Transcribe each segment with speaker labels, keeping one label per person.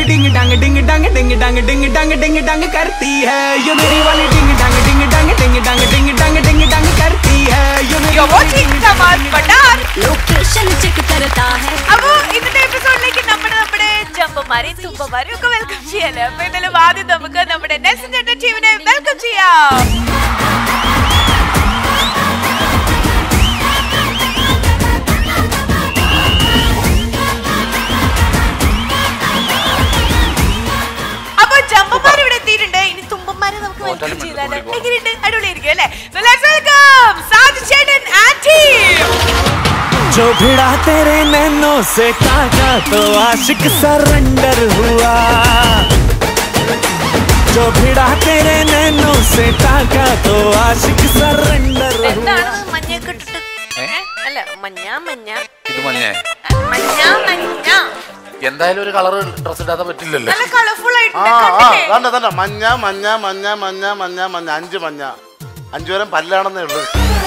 Speaker 1: डिंग डंग डिंग डंग डिंग डंग डिंग डंग डिंग डंग करती है ये मेरी वाली डिंग डंग डिंग डंग डिंग डंग डिंग डंग डिंग डंग करती है ये मेरी
Speaker 2: You're
Speaker 1: वाली
Speaker 2: watching
Speaker 1: डिंग
Speaker 2: Kamal
Speaker 1: डंग
Speaker 2: Padar.
Speaker 3: ലൊക്കേഷൻ ചെക്ക് करता है
Speaker 2: അപ്പൊ ഇന്നത്തെ എപ്പിസോഡിലേക്ക് നമ്മുടെ നമ്മുടെ ജമ്പന്മാരെയും തുമ്പന്മാരെയും ഒക്കെ വെൽക്കം ചെയ്യാലോ അപ്പൊ എന്തായാലും ആദ്യം നമുക്ക് നമ്മുടെ നെൽസൺ ചേട്ടൻ ടീമിനെ വെൽക്കം ചെയ്യാം അപ്പൊ ജമ്പന്മാർ ഇവിടെ എത്തിയിട്ടുണ്ട് ഇനി തുമ്പന്മാരെ നമുക്ക് വെൽക്കം ചെയ്താലോ എങ്ങനെയുണ്ട് അടിപൊളിയായിരിക്കും അല്ലേ So let's welcome സാജു ചേട്ടൻ ആൻഡ് ടീം
Speaker 4: जो भिड़ा तेरे नैनों से ताका तो आशिक सरेंडर हुआ जो भिड़ा तेरे नैनों से ताका तो आशिक सरेंडर हुआ
Speaker 2: എന്താണ് മഞ്ഞയൊക്കെ ഇട്ടിട്ട് ഏ? അല്ല മഞ്ഞ മഞ്ഞ
Speaker 5: ഇത് മഞ്ഞേ
Speaker 2: മഞ്ഞ മഞ്ഞ
Speaker 5: എന്തായാലും ഒരു കളർ ഡ്രസ് ഇടാതെ പറ്റില്ലല്ലോ
Speaker 2: നല്ല കളർഫുൾ
Speaker 6: ആ
Speaker 2: ആയിട്ടുണ്ട്
Speaker 6: ആ
Speaker 2: കണ്ടില്ലേ?
Speaker 6: തന്നെ തന്നെ മഞ്ഞ മഞ്ഞ മഞ്ഞ മഞ്ഞ മഞ്ഞ മഞ്ഞ അഞ്ച് മഞ്ഞ അഞ്ചു വരം പല്ലാണെന്നേ ഉള്ളൂ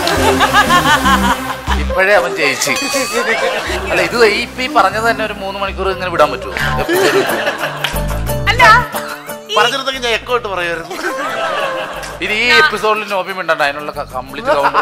Speaker 5: ഇപ്പോഴേ അവൻ ജയിച്ച് അല്ല ഇത് ഈ ഇപ്പൊ ഈ പറഞ്ഞത് തന്നെ ഒരു മൂന്ന് മണിക്കൂർ ഇങ്ങനെ വിടാൻ പറ്റുമോ
Speaker 2: അല്ല ഈ
Speaker 6: പറഞ്ഞിരുന്നെങ്കിൽ ഞാൻ എക്കോ ഇട്ട് പറയുമായിരുന്നു
Speaker 5: ഇനി ഈ എപ്പിസോഡിൽ നോബി മിണ്ടണ്ട അതിനുള്ള കംപ്ലീറ്റ് കൗണ്ടർ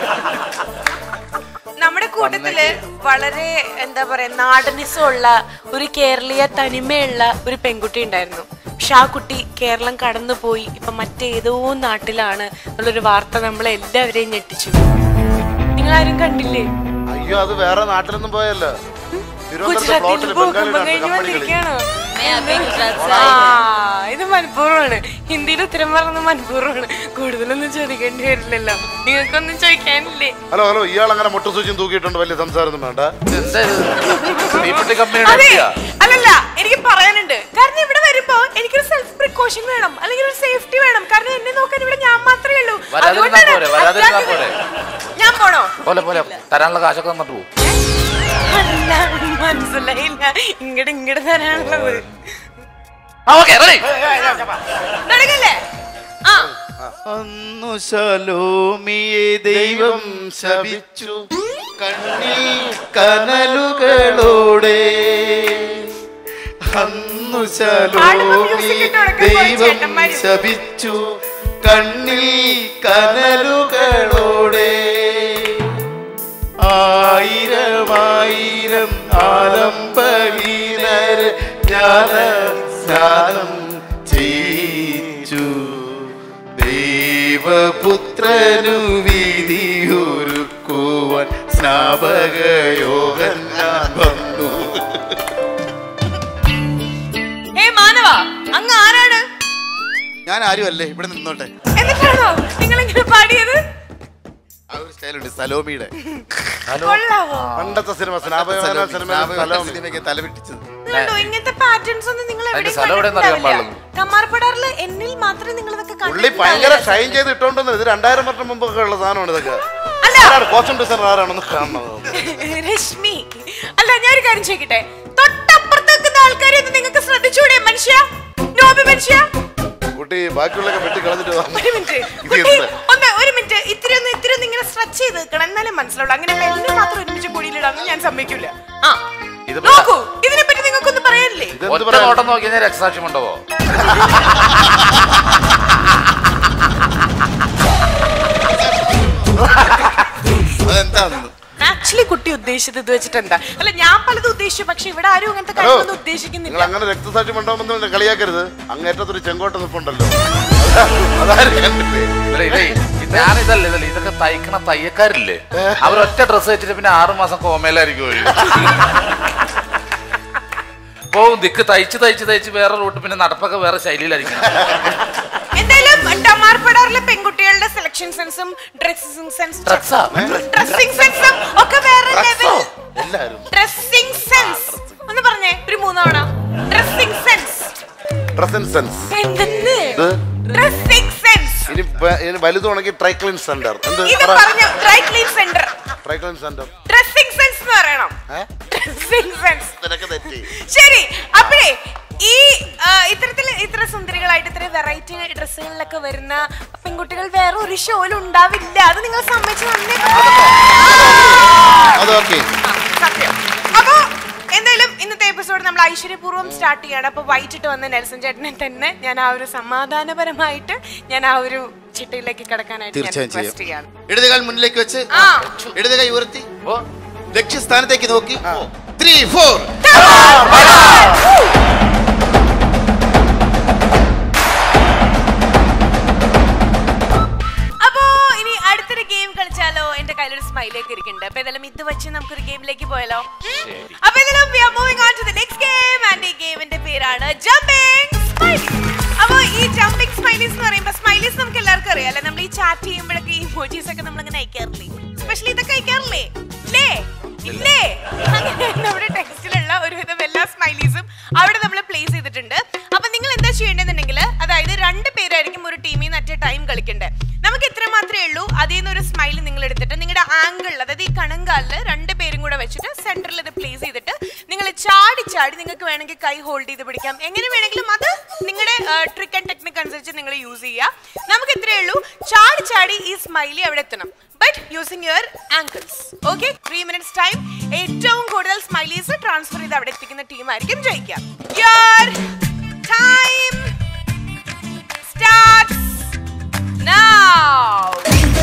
Speaker 2: നമ്മുടെ കൂട്ടത്തില് വളരെ എന്താ പറയാ നാടനിസമുള്ള ഒരു കേരളീയ തനിമയുള്ള ഒരു പെൺകുട്ടി ഉണ്ടായിരുന്നു പക്ഷെ ആ കുട്ടി കേരളം കടന്നുപോയി ഇപ്പൊ മറ്റേതോ നാട്ടിലാണ് എന്നുള്ളൊരു വാർത്ത നമ്മളെ എല്ലാവരെയും ഞെട്ടിച്ചു നിങ്ങളാരും കണ്ടില്ലേ
Speaker 6: അയ്യോ അത് വേറെ നാട്ടിലൊന്നും പോയല്ലോ തിരുവനന്തപുരത്ത്
Speaker 2: ഗുജറാത്തിൽ
Speaker 6: പ്ലോട്ടിൽ
Speaker 2: ഭൂകമ്പം
Speaker 6: ബംഗാളിലാണ്
Speaker 2: കഴിഞ്ഞ്
Speaker 6: കമ്പനികളിൽ
Speaker 2: വന്നിരിക്കുകയാണോ
Speaker 3: मैं अभी गुजरात से
Speaker 2: ആ
Speaker 3: आई हूँ
Speaker 2: ഇത് മനഃപൂർവ്വമാണ് ഹിന്ദിയിൽ ഉത്തരം പറഞ്ഞ മനഃപൂർവ്വമാണ് കൂടുതലൊന്നും ചോദിക്കേണ്ടി വരില്ലല്ലോ നിങ്ങൾക്കൊന്നും ചോദിക്കാനില്ലേ
Speaker 6: ഹലോ ഹലോ ഇയാൾ അങ്ങനെ മുട്ടുസൂചിയും തൂക്കിയിട്ടുണ്ട് വലിയ സംസാരമൊന്നും വേണ്ട
Speaker 5: എന്താ ഇത്? തീപ്പെട്ടി കമ്പനിയുടെ
Speaker 2: അതെ
Speaker 5: അടിയാ?
Speaker 2: അല്ലല്ല എനിക്ക് പറയാനുണ്ട് കാരണം ഇവിടെ വരുമ്പോ എനിക്കൊരു സെൽഫ് പ്രിക്കോഷൻ വേണം അല്ലെങ്കിൽ ഒരു സേഫ്റ്റി വേണം കാരണം എന്നെ നോക്കാൻ ഇവിടെ ഞാൻ മാത്രമേ ഉള്ളൂ
Speaker 5: വരാതിരുന്നാ
Speaker 2: അതുകൊണ്ടാണ്
Speaker 5: പോരെ, വരാതിരുന്നാ
Speaker 2: attract
Speaker 5: പോരെ.
Speaker 2: ഞാൻ പോണോ
Speaker 5: പോലെ പോലെ തരാനുള്ള കാശൊക്കെ തന്നിട്ട് പോകും
Speaker 2: അല്ല മനസ്സിലായില്ല ഇങ്ങട് ഇങ്ങട് തരാനുള്ളത്
Speaker 5: ആ ഓക്കെ റെഡി
Speaker 2: തുടങ്ങല്ലേ ആ
Speaker 4: അന്നു ശലോമിയെ ദൈവം ശപിച്ചു കണ്ണിൽ കനലുകളോടെ അന്നു
Speaker 2: പാടുമ്പോ music
Speaker 4: ശലോമിയെ
Speaker 2: ഇട്ട് കൊടുക്കാൻ പോയി
Speaker 4: ദൈവം
Speaker 2: ചേട്ടന്മാര്.
Speaker 4: ശപിച്ചു കണ്ണിൽ കനലുകളോടെ ആയിരമായിരം ആലംബഹീനർ ജ്ഞാന സ്നാനം ചെയ്യിച്ചു ദൈവപുത്രനു വിധിയൊരുക്കുവാൻ സ്നാപകയോഗൻ ഞാൻ വന്നു
Speaker 2: ഏ മാനവ അങ്ങ് ആരാണ്
Speaker 4: ഞാൻ ആരുമല്ലേ ഇവിടെ നിന്നോട്ടെ
Speaker 2: എന്നിട്ടാണോ നിങ്ങൾ ഇങ്ങനെ പാടിയത്
Speaker 4: ആ ഒരു സ്റ്റൈലുണ്ട് സലോമിയുടെ
Speaker 2: കൊള്ളാവോ
Speaker 6: പണ്ടത്തെ സിനിമ സ്നാപകമായ സിനിമയിൽ സ്ഥലം
Speaker 4: സിനിമയ്ക്ക് തലവിട്ടിച്ചത്
Speaker 2: ഇതുണ്ടോ? ഇങ്ങനത്തെ പാറ്റേൺസ് ഒന്നും നിങ്ങൾ
Speaker 5: അതിന്റെ
Speaker 2: എവിടെയും
Speaker 5: സ്ഥലം എവിടെയെന്ന് അറിയാൻ
Speaker 2: കണ്ടിട്ടുണ്ടാവില്ല. കമ്മാർപ്പടാറില് എന്നിൽ മാത്രമേ നിങ്ങൾ ഇതൊക്കെ
Speaker 6: പുള്ളി ഭയങ്കര ഷൈൻ ചെയ്ത് ഇട്ടോണ്ടെന്ന് ഇത് രണ്ടായിരം വർഷം മുമ്പൊക്കെ ഉള്ള സാധനമാണ് ഇതൊക്കെ
Speaker 2: അല്ല.
Speaker 6: ആരാണ് കോസ്റ്റ്യൂം ഡിസൈനർ ആരാണെന്ന് കാണണം
Speaker 2: രശ്മി അല്ല ഞാൻ ഒരു കാര്യം ചോദിക്കട്ടെ തൊട്ടപ്പുറത്ത് നിൽക്കുന്ന ആൾക്കാരെ ഒന്ന് നിങ്ങൾക്ക് ശ്രദ്ധിച്ചൂടെ മനുഷ്യ നോബി മനുഷ്യ
Speaker 6: കുട്ടി ബാക്കിയുള്ളൊക്കെ വെട്ടി കളഞ്ഞിട്ട് വാ.
Speaker 2: ഒരു മിനിറ്റ്
Speaker 6: ഇത്
Speaker 2: കുട്ടി
Speaker 6: എന്ത്?
Speaker 2: ഒന്ന് ഒരു മിനിറ്റ് ഇത്തിരി ഒന്ന് ഇത്തിരി ഒന്ന് ഇങ്ങനെ സ്ട്രെച്ച് ചെയ്ത് നിൽക്കണം എന്നാലേ മനസ്സിലാവുള്ളൂ അങ്ങനെ മെല്ലിനെ മാത്രം ഒരുമിച്ച് കുഴിയിലിടാന്ന് ഞാൻ സമ്മതിക്കില്ല ആ
Speaker 5: ഇത്
Speaker 2: നോക്കൂ ഇതിനെ പറ്റി നിങ്ങൾക്കൊന്നും പറയാനില്ലേ
Speaker 6: ഇതെന്ത്
Speaker 5: ഒറ്റ
Speaker 6: പറയാൻ
Speaker 5: നോട്ടം നോക്കി കഴിഞ്ഞാൽ രക്തസാക്ഷ്യം ഉണ്ടാവോ
Speaker 4: അതെന്താന്ന്
Speaker 2: ആക്ച്വലി കുട്ടി ഉദ്ദേശിച്ചത് ഇത് വെച്ചിട്ട് എന്താ അല്ല ഞാൻ പലതും ഉദ്ദേശിച്ചു പക്ഷെ ഇവിടെ ആരും അങ്ങനത്തെ
Speaker 6: ഹലോ
Speaker 2: കാര്യമൊന്നും
Speaker 6: നിങ്ങൾ
Speaker 2: ഉദ്ദേശിക്കുന്നില്ല
Speaker 6: അങ്ങനെ രക്തസാക്ഷി മണ്ഡപം കളിയാക്കരുത് അങ്ങേറ്റത്തൊരു ചെങ്കോട്ട നിൽപ്പുണ്ടല്ലോ അതാരും കണ്ടില്ലേ
Speaker 5: ഇല്ല, ഇല്ല, ഈ- ഞാനിതല്ല ഇതല്ല ഇതൊക്കെ തയ്ക്കണ തയ്യക്കാരില്ലേ അവരൊറ്റ ഡ്രസ്സ് വെച്ചിട്ട് പിന്നെ ആറു മാസം കോമയിലായിരിക്കും അവര് പോവും ദിക്ക് തയ്ച്ച് തയ്ച്ച് തയ്ച്ച് വേറെ റൂട്ട് പിന്നെ നടപ്പൊക്കെ വേറെ ശൈലിയിലായിരിക്കും
Speaker 2: എന്തായാലും ടമാർപ്പടാറിലെ പെൺകുട്ടികളുടെ സെലക്ഷൻ സെൻസും ഡ്രസ്സിംഗ് സെൻസും
Speaker 5: ഡ്രസ്സാ?
Speaker 2: ഡ്രസ്സിംഗ് സെൻസും ഒക്കെ വേറെ ലെവൽ
Speaker 6: എല്ലാരും
Speaker 2: ഡ്രസ്സിംഗ് സെൻസ് ഒന്ന് പറഞ്ഞേ ഒരു മൂന്നവണ ഡ്രസ്സിംഗ് സെൻസ്
Speaker 6: ഡ്രസ് സെൻസ്
Speaker 2: എന്തെന്ന്
Speaker 6: ഇത്
Speaker 2: ഡ്രസ്സിംഗ് സെൻസ്
Speaker 6: ഇനി വ- ഇനി വലുതുണെങ്കിൽ ട്രൈക്ലിൻ സെന്റർ എന്ത്
Speaker 2: ഇത് പറഞ്ഞ dry clean centre
Speaker 6: dry clean centre
Speaker 2: dressing sense എന്ന് പറയണം ഡ്രസ്സിംഗ് സെൻസ്
Speaker 6: നിനക്ക് തെറ്റി
Speaker 2: ശരി അപ്പോഴേ ഈ ആ, ഇത്തരത്തിൽ ഇത്ര സുന്ദരികളായിട്ട് ഇത്ര വെറൈറ്റി ഡ്രസ്സുകളിലൊക്കെ വരുന്ന പെൺകുട്ടികൾ വേറെ ഒരു ഷോയിലും ഉണ്ടാവില്ല അത് നിങ്ങൾ സമ്മതിച്ച് നന്നേ
Speaker 4: അതൊക്കെ
Speaker 2: സത്യം അപ്പൊ എന്തായാലും ഇന്നത്തെ എപ്പിസോഡ് നമ്മൾ ഐശ്വര്യപൂർവ്വം സ്റ്റാർട്ട് ചെയ്യാണ് അപ്പൊ വൈറ്റ് ഇട്ട് വന്ന നെൽസൺ ചേട്ടനെ തന്നെ ഞാൻ ആ ഒരു സമാധാനപരമായിട്ട് ഞാൻ ആ ഒരു ചിട്ടയിലേക്ക് കിടക്കാനായിട്ട് ഞാൻ
Speaker 6: തീർച്ചയായും
Speaker 2: request
Speaker 6: ചെയ്യാം
Speaker 2: ചെയ്യാണ്
Speaker 6: ഇടതുകാൽ മുന്നിലേക്ക് വെച്ച്
Speaker 2: ആ.
Speaker 6: ഇടതുകൈ ഉയർത്തി
Speaker 5: ഓ
Speaker 6: ലക്ഷ്യസ്ഥാനത്തേക്ക് നോക്കി ത്രീ ഫോർ
Speaker 2: അപ്പോ ഇനി അടുത്തൊരു ഗെയിം കളിച്ചാലോ എന്റെ കയ്യിലൊരു സ്മൈലേക്ക് ഇരിക്കുന്നുണ്ട് അപ്പൊ ഏതായാലും ഇത് വെച്ച് നമുക്കൊരു ഗെയിമിലേക്ക് പോയാലോ ഉം? അപ്പൊ ഏതായാലും we are moving on to the next game and ഈ ഗെയിമിന്റെ പേരാണ് ജമ്പിംഗ് അപ്പൊ ഈ ജമ്പിംഗ് സ്മൈലീസ് എന്ന് പറയുമ്പോ സ്മൈലീസ് നമുക്ക് എല്ലാവർക്കും അറിയാം അല്ലെ നമ്മൾ ഈ ചാറ്റ് ചെയ്യുമ്പോഴൊക്കെ ഈ ഇമോജീസ് ഒക്കെ നമ്മൾ അങ്ങനെ അയക്കാറില്ലേ സ്പെഷ്യലി ഇതൊക്കെ അയക്കാറില്ലേ ഇല്ലേ ഇല്ലേ അങ്ങനെ നമ്മുടെ ടെക്സ്റ്റിലുള്ള ഒരുവിധം എല്ലാ സ്മൈലീസും അവിടെ നമ്മൾ പ്ലേസ് ചെയ്തിട്ടുണ്ട് അപ്പൊ നിങ്ങൾ എന്താ ചെയ്യേണ്ടതെന്നുണ്ടെങ്കിൽ അതായത് രണ്ട് പേരായിരിക്കും ഒരു ടീമിൽ നിന്ന് അറ്റ് ടൈം കളിക്കേണ്ടത് നമുക്ക് ഇത്ര മാത്രമേ ഉള്ളൂ അതിൽ നിന്ന് ഒരു സ്മൈൽ നിങ്ങൾ എടുത്തിട്ട് നിങ്ങളുടെ ആംഗിളിൽ അതായത് ഈ കണങ്കാലിൽ രണ്ട് പേരും കൂടെ വെച്ചിട്ട് സെന്ററിൽ ഇത് പ്ലേസ് ചെയ്തിട്ട് നിങ്ങൾ ചാടി ചാടി നിങ്ങൾക്ക് വേണമെങ്കിൽ കൈ ഹോൾഡ് ചെയ്ത് പിടിക്കാം എങ്ങനെ വേണമെങ്കിലും അത് നിങ്ങളുടെ ട്രിക്ക് ആൻഡ് ടെക്നിക് അനുസരിച്ച് നിങ്ങൾ യൂസ് ചെയ്യുക നമുക്ക് ഇത്രയേ ഉള്ളൂ ചാടി ചാടി ഈ സ്മൈലി അവിടെ എത്തണം but using your angles okay three minutes time ഏറ്റവും കൂടുതൽ സ്മൈലീസ് ട്രാൻസ്ഫർ ചെയ്ത് അവിടെ എത്തിക്കുന്ന ടീം ആയിരിക്കും ജയിക്കുക your time starts now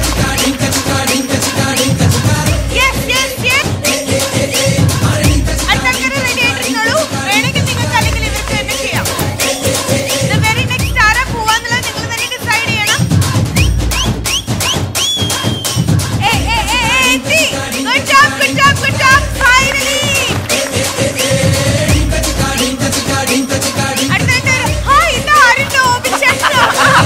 Speaker 2: yes yes yes അടുത്തക്കാരെ റെഡി ആയിട്ടിരുന്നോളൂ വേണമെങ്കിൽ നിങ്ങൾക്ക് അല്ലെങ്കിൽ ഇവർക്ക് തന്നെ ചെയ്യാം the very next ആരാ പോവാന്നുള്ളത് നിങ്ങൾ തന്നെ ഡിസൈഡ് ചെയ്യണം ഏയ് ഏയ് ഏയ് ഏയ് എത്തി good job good job good job finally അടുത്ത ഹായ് ഇതാരും നോബിച്ചേട്ടോ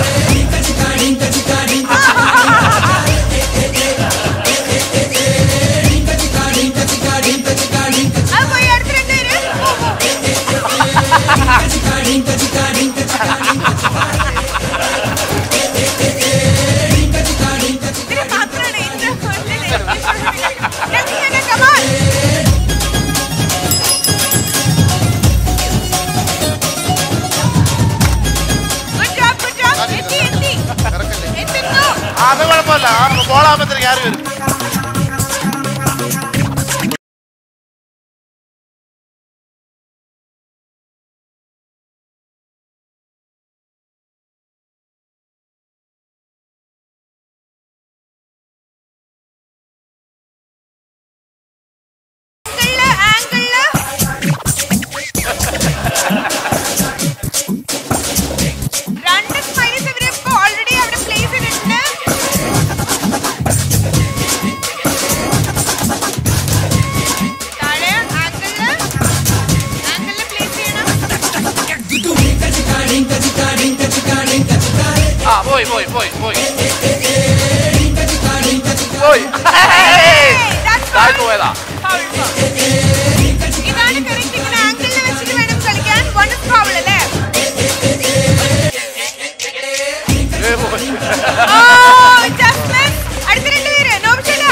Speaker 2: അത് പോയി അടുത്ത രണ്ടുപേര് ഇതിന് മാത്രമാണ് ഏറ്റവും കൂടുതൽ Next one, come on. Good job, good job. എത്തി, എത്തി. എത്തുന്നു.
Speaker 6: അത് കുഴപ്പമില്ല ആ ബോളാകുമ്പത്തേക്ക് ആര് വരും
Speaker 2: ആംഗിളില്, ആംഗിളില്. രണ്ട് സ്മൈലീസ് ഇവര് ഇപ്പൊ ഓൾറെഡി അവിടെ പ്ലേസ് ചെയ്തിട്ടുണ്ട് താഴെ ആംഗിളില് ആംഗിളില് പ്ലേസ് ചെയ്യണം
Speaker 5: ആ പോയി പോയി പോയി പോയി പോയി
Speaker 2: Hey, that's
Speaker 5: താഴ്ത്തു
Speaker 2: foul.
Speaker 5: പോയതാ
Speaker 2: Foul, foul. ഇതാണ് correct. ഇങ്ങനെ ആംഗിളിൽ വെച്ചിട്ട് വേണം കളിക്കാൻ വൺ ഇസ് ഫൗൾ അല്ലേ
Speaker 5: ഏ, പോയി.
Speaker 2: Oh, just miss. അടുത്ത രണ്ടുപേര് നോബിച്ചേട്ടാ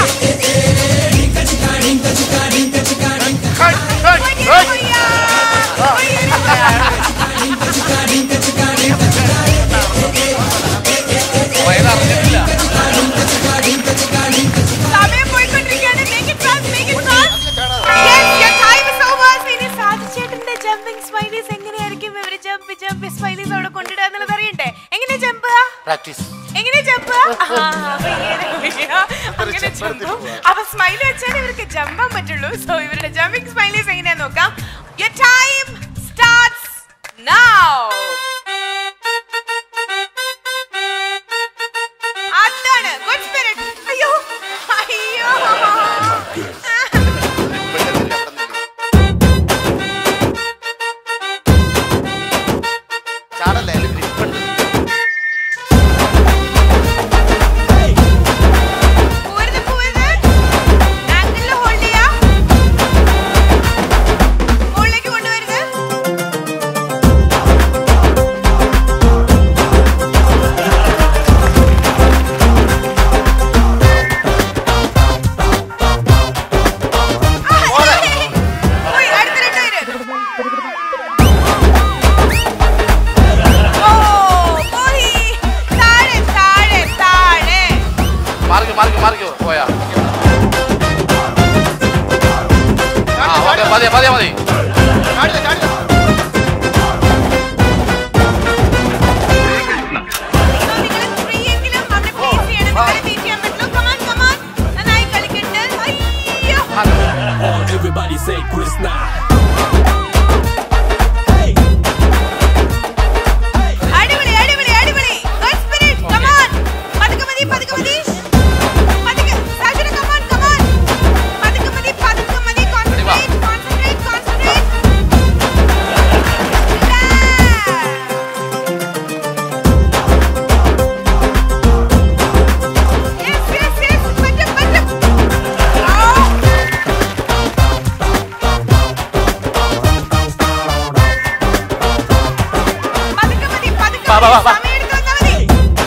Speaker 6: ഹൈ, ഹൈ, ഹൈ.
Speaker 2: ഒയ്യാ. ഒയ്യാ.
Speaker 5: പോയത് അറിഞ്ഞിട്ടില്ല
Speaker 2: സമയം പോയിക്കൊണ്ടിരിക്കുകയാണ്. Make it fast, make it fast. Yes, your time is over. ഇനി സാധിച്ചേട്ടന്റെ jumping smileys എങ്ങനെയായിരിക്കും ഇവര് jump, jump smileys അവിടെ കൊണ്ടിടുക എന്നുള്ളത് അറിയണ്ടേ? എങ്ങനെയാ jump?
Speaker 6: പ്രാക്ടീസ്
Speaker 2: എങ്ങനെയാ jump? ആ, അപ്പൊ ഇങ്ങനെ അങ്ങനെ jump ഉം. അപ്പൊ സ്മൈൽ വെച്ചാൽ ഇവർക്ക് ജമ്പാൻ പറ്റുള്ളൂ സോ ഇവരുടെ ജമ്പിംഗ് സ്മൈലീസ് എങ്ങനെയാ നോക്കാം യുവർ ടൈം സ്റ്റാർട്ട്സ് നൗ അതാണ് ഗുഡ് സ്പിരിറ്റ് അയ്യോ അയ്യോ
Speaker 6: ചാടല്ലേ അതിൽ ഗ്രിപ്പുണ്ട്
Speaker 2: പോരുത് പോരുത് ആംഗിളിൽ ഹോൾഡ് ചെയ്യാ മുകളിലേക്ക് കൊണ്ടുവരുത് പോയി അടുത്ത രണ്ടുപേര് ഓ പോയി താഴെ താഴെ താഴെ
Speaker 5: മാറിക്കോ മാറിക്കോ മാറിക്കോ പോയാ ആ ഓക്കെ മതി മതി മതി
Speaker 6: ചാടില്ല ചാടില്ല
Speaker 5: വാ, വാ, വാ.
Speaker 2: സമയം എടുത്ത് വന്നാ മതി.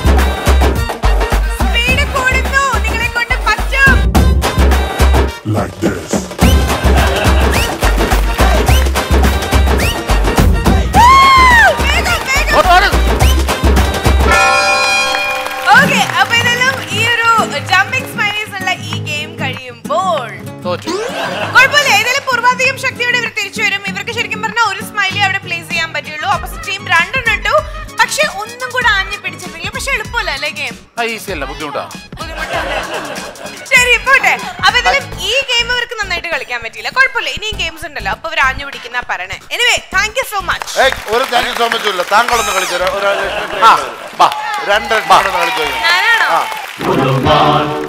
Speaker 2: Speed കൂടുന്നു. നിങ്ങളെ കൊണ്ട് പറ്റും.
Speaker 7: like this.
Speaker 2: വേഗം, വേഗം.
Speaker 5: ഓട്, ഓട്.
Speaker 2: Okay, അപ്പൊ ഇതെല്ലാം ഈ ഒരു jumping smileys ഉള്ള ഈ ഗെയിം കഴിയുമ്പോൾ
Speaker 5: തോറ്റു
Speaker 2: കുഴപ്പമില്ല ഏതായാലും പൂർവാധികം ശക്തിയോടെ ഇവർ തിരിച്ചു വരും ഇവർക്ക് ശരിക്കും പറഞ്ഞാൽ ഒരു സ്മൈലി അവിടെ പ്ലേസ് ചെയ്യാൻ പറ്റുള്ളൂ ഓപ്പോസിറ്റ് ടീം രണ്ടെണ്ണം ഇട്ടു പക്ഷെ ഒന്നും കൂടെ ആഞ്ഞു പിടിച്ചിട്ടില്ല പക്ഷെ എളുപ്പമല്ല അല്ലേ ഗെയിം
Speaker 5: ഈസി അല്ല ബുദ്ധിമുട്ടാ
Speaker 2: ശരി പോട്ടെ അപ്പൊ എന്തായാലും ഈ ഗെയിം ഇവർക്ക് നന്നായിട്ട് കളിക്കാൻ പറ്റിയില്ല കുഴപ്പമില്ല ഇനിയും ഗെയിംസ് ഉണ്ടല്ലോ അപ്പൊ ഇവർ ആഞ്ഞു പിടിക്കുന്ന പറയണേ anyway thank you so much
Speaker 6: ഏയ് ഒരു താങ്ക് യു സോ മച്ച് ഇല്ല താങ്കളൊന്ന് കളിച്ചു ഒരാൾ
Speaker 5: ആ വാ
Speaker 6: രണ്ട് രണ്ടെണ്ണം കളിച്ചു നോക്കി.
Speaker 2: ഞാനാണോ
Speaker 6: ആ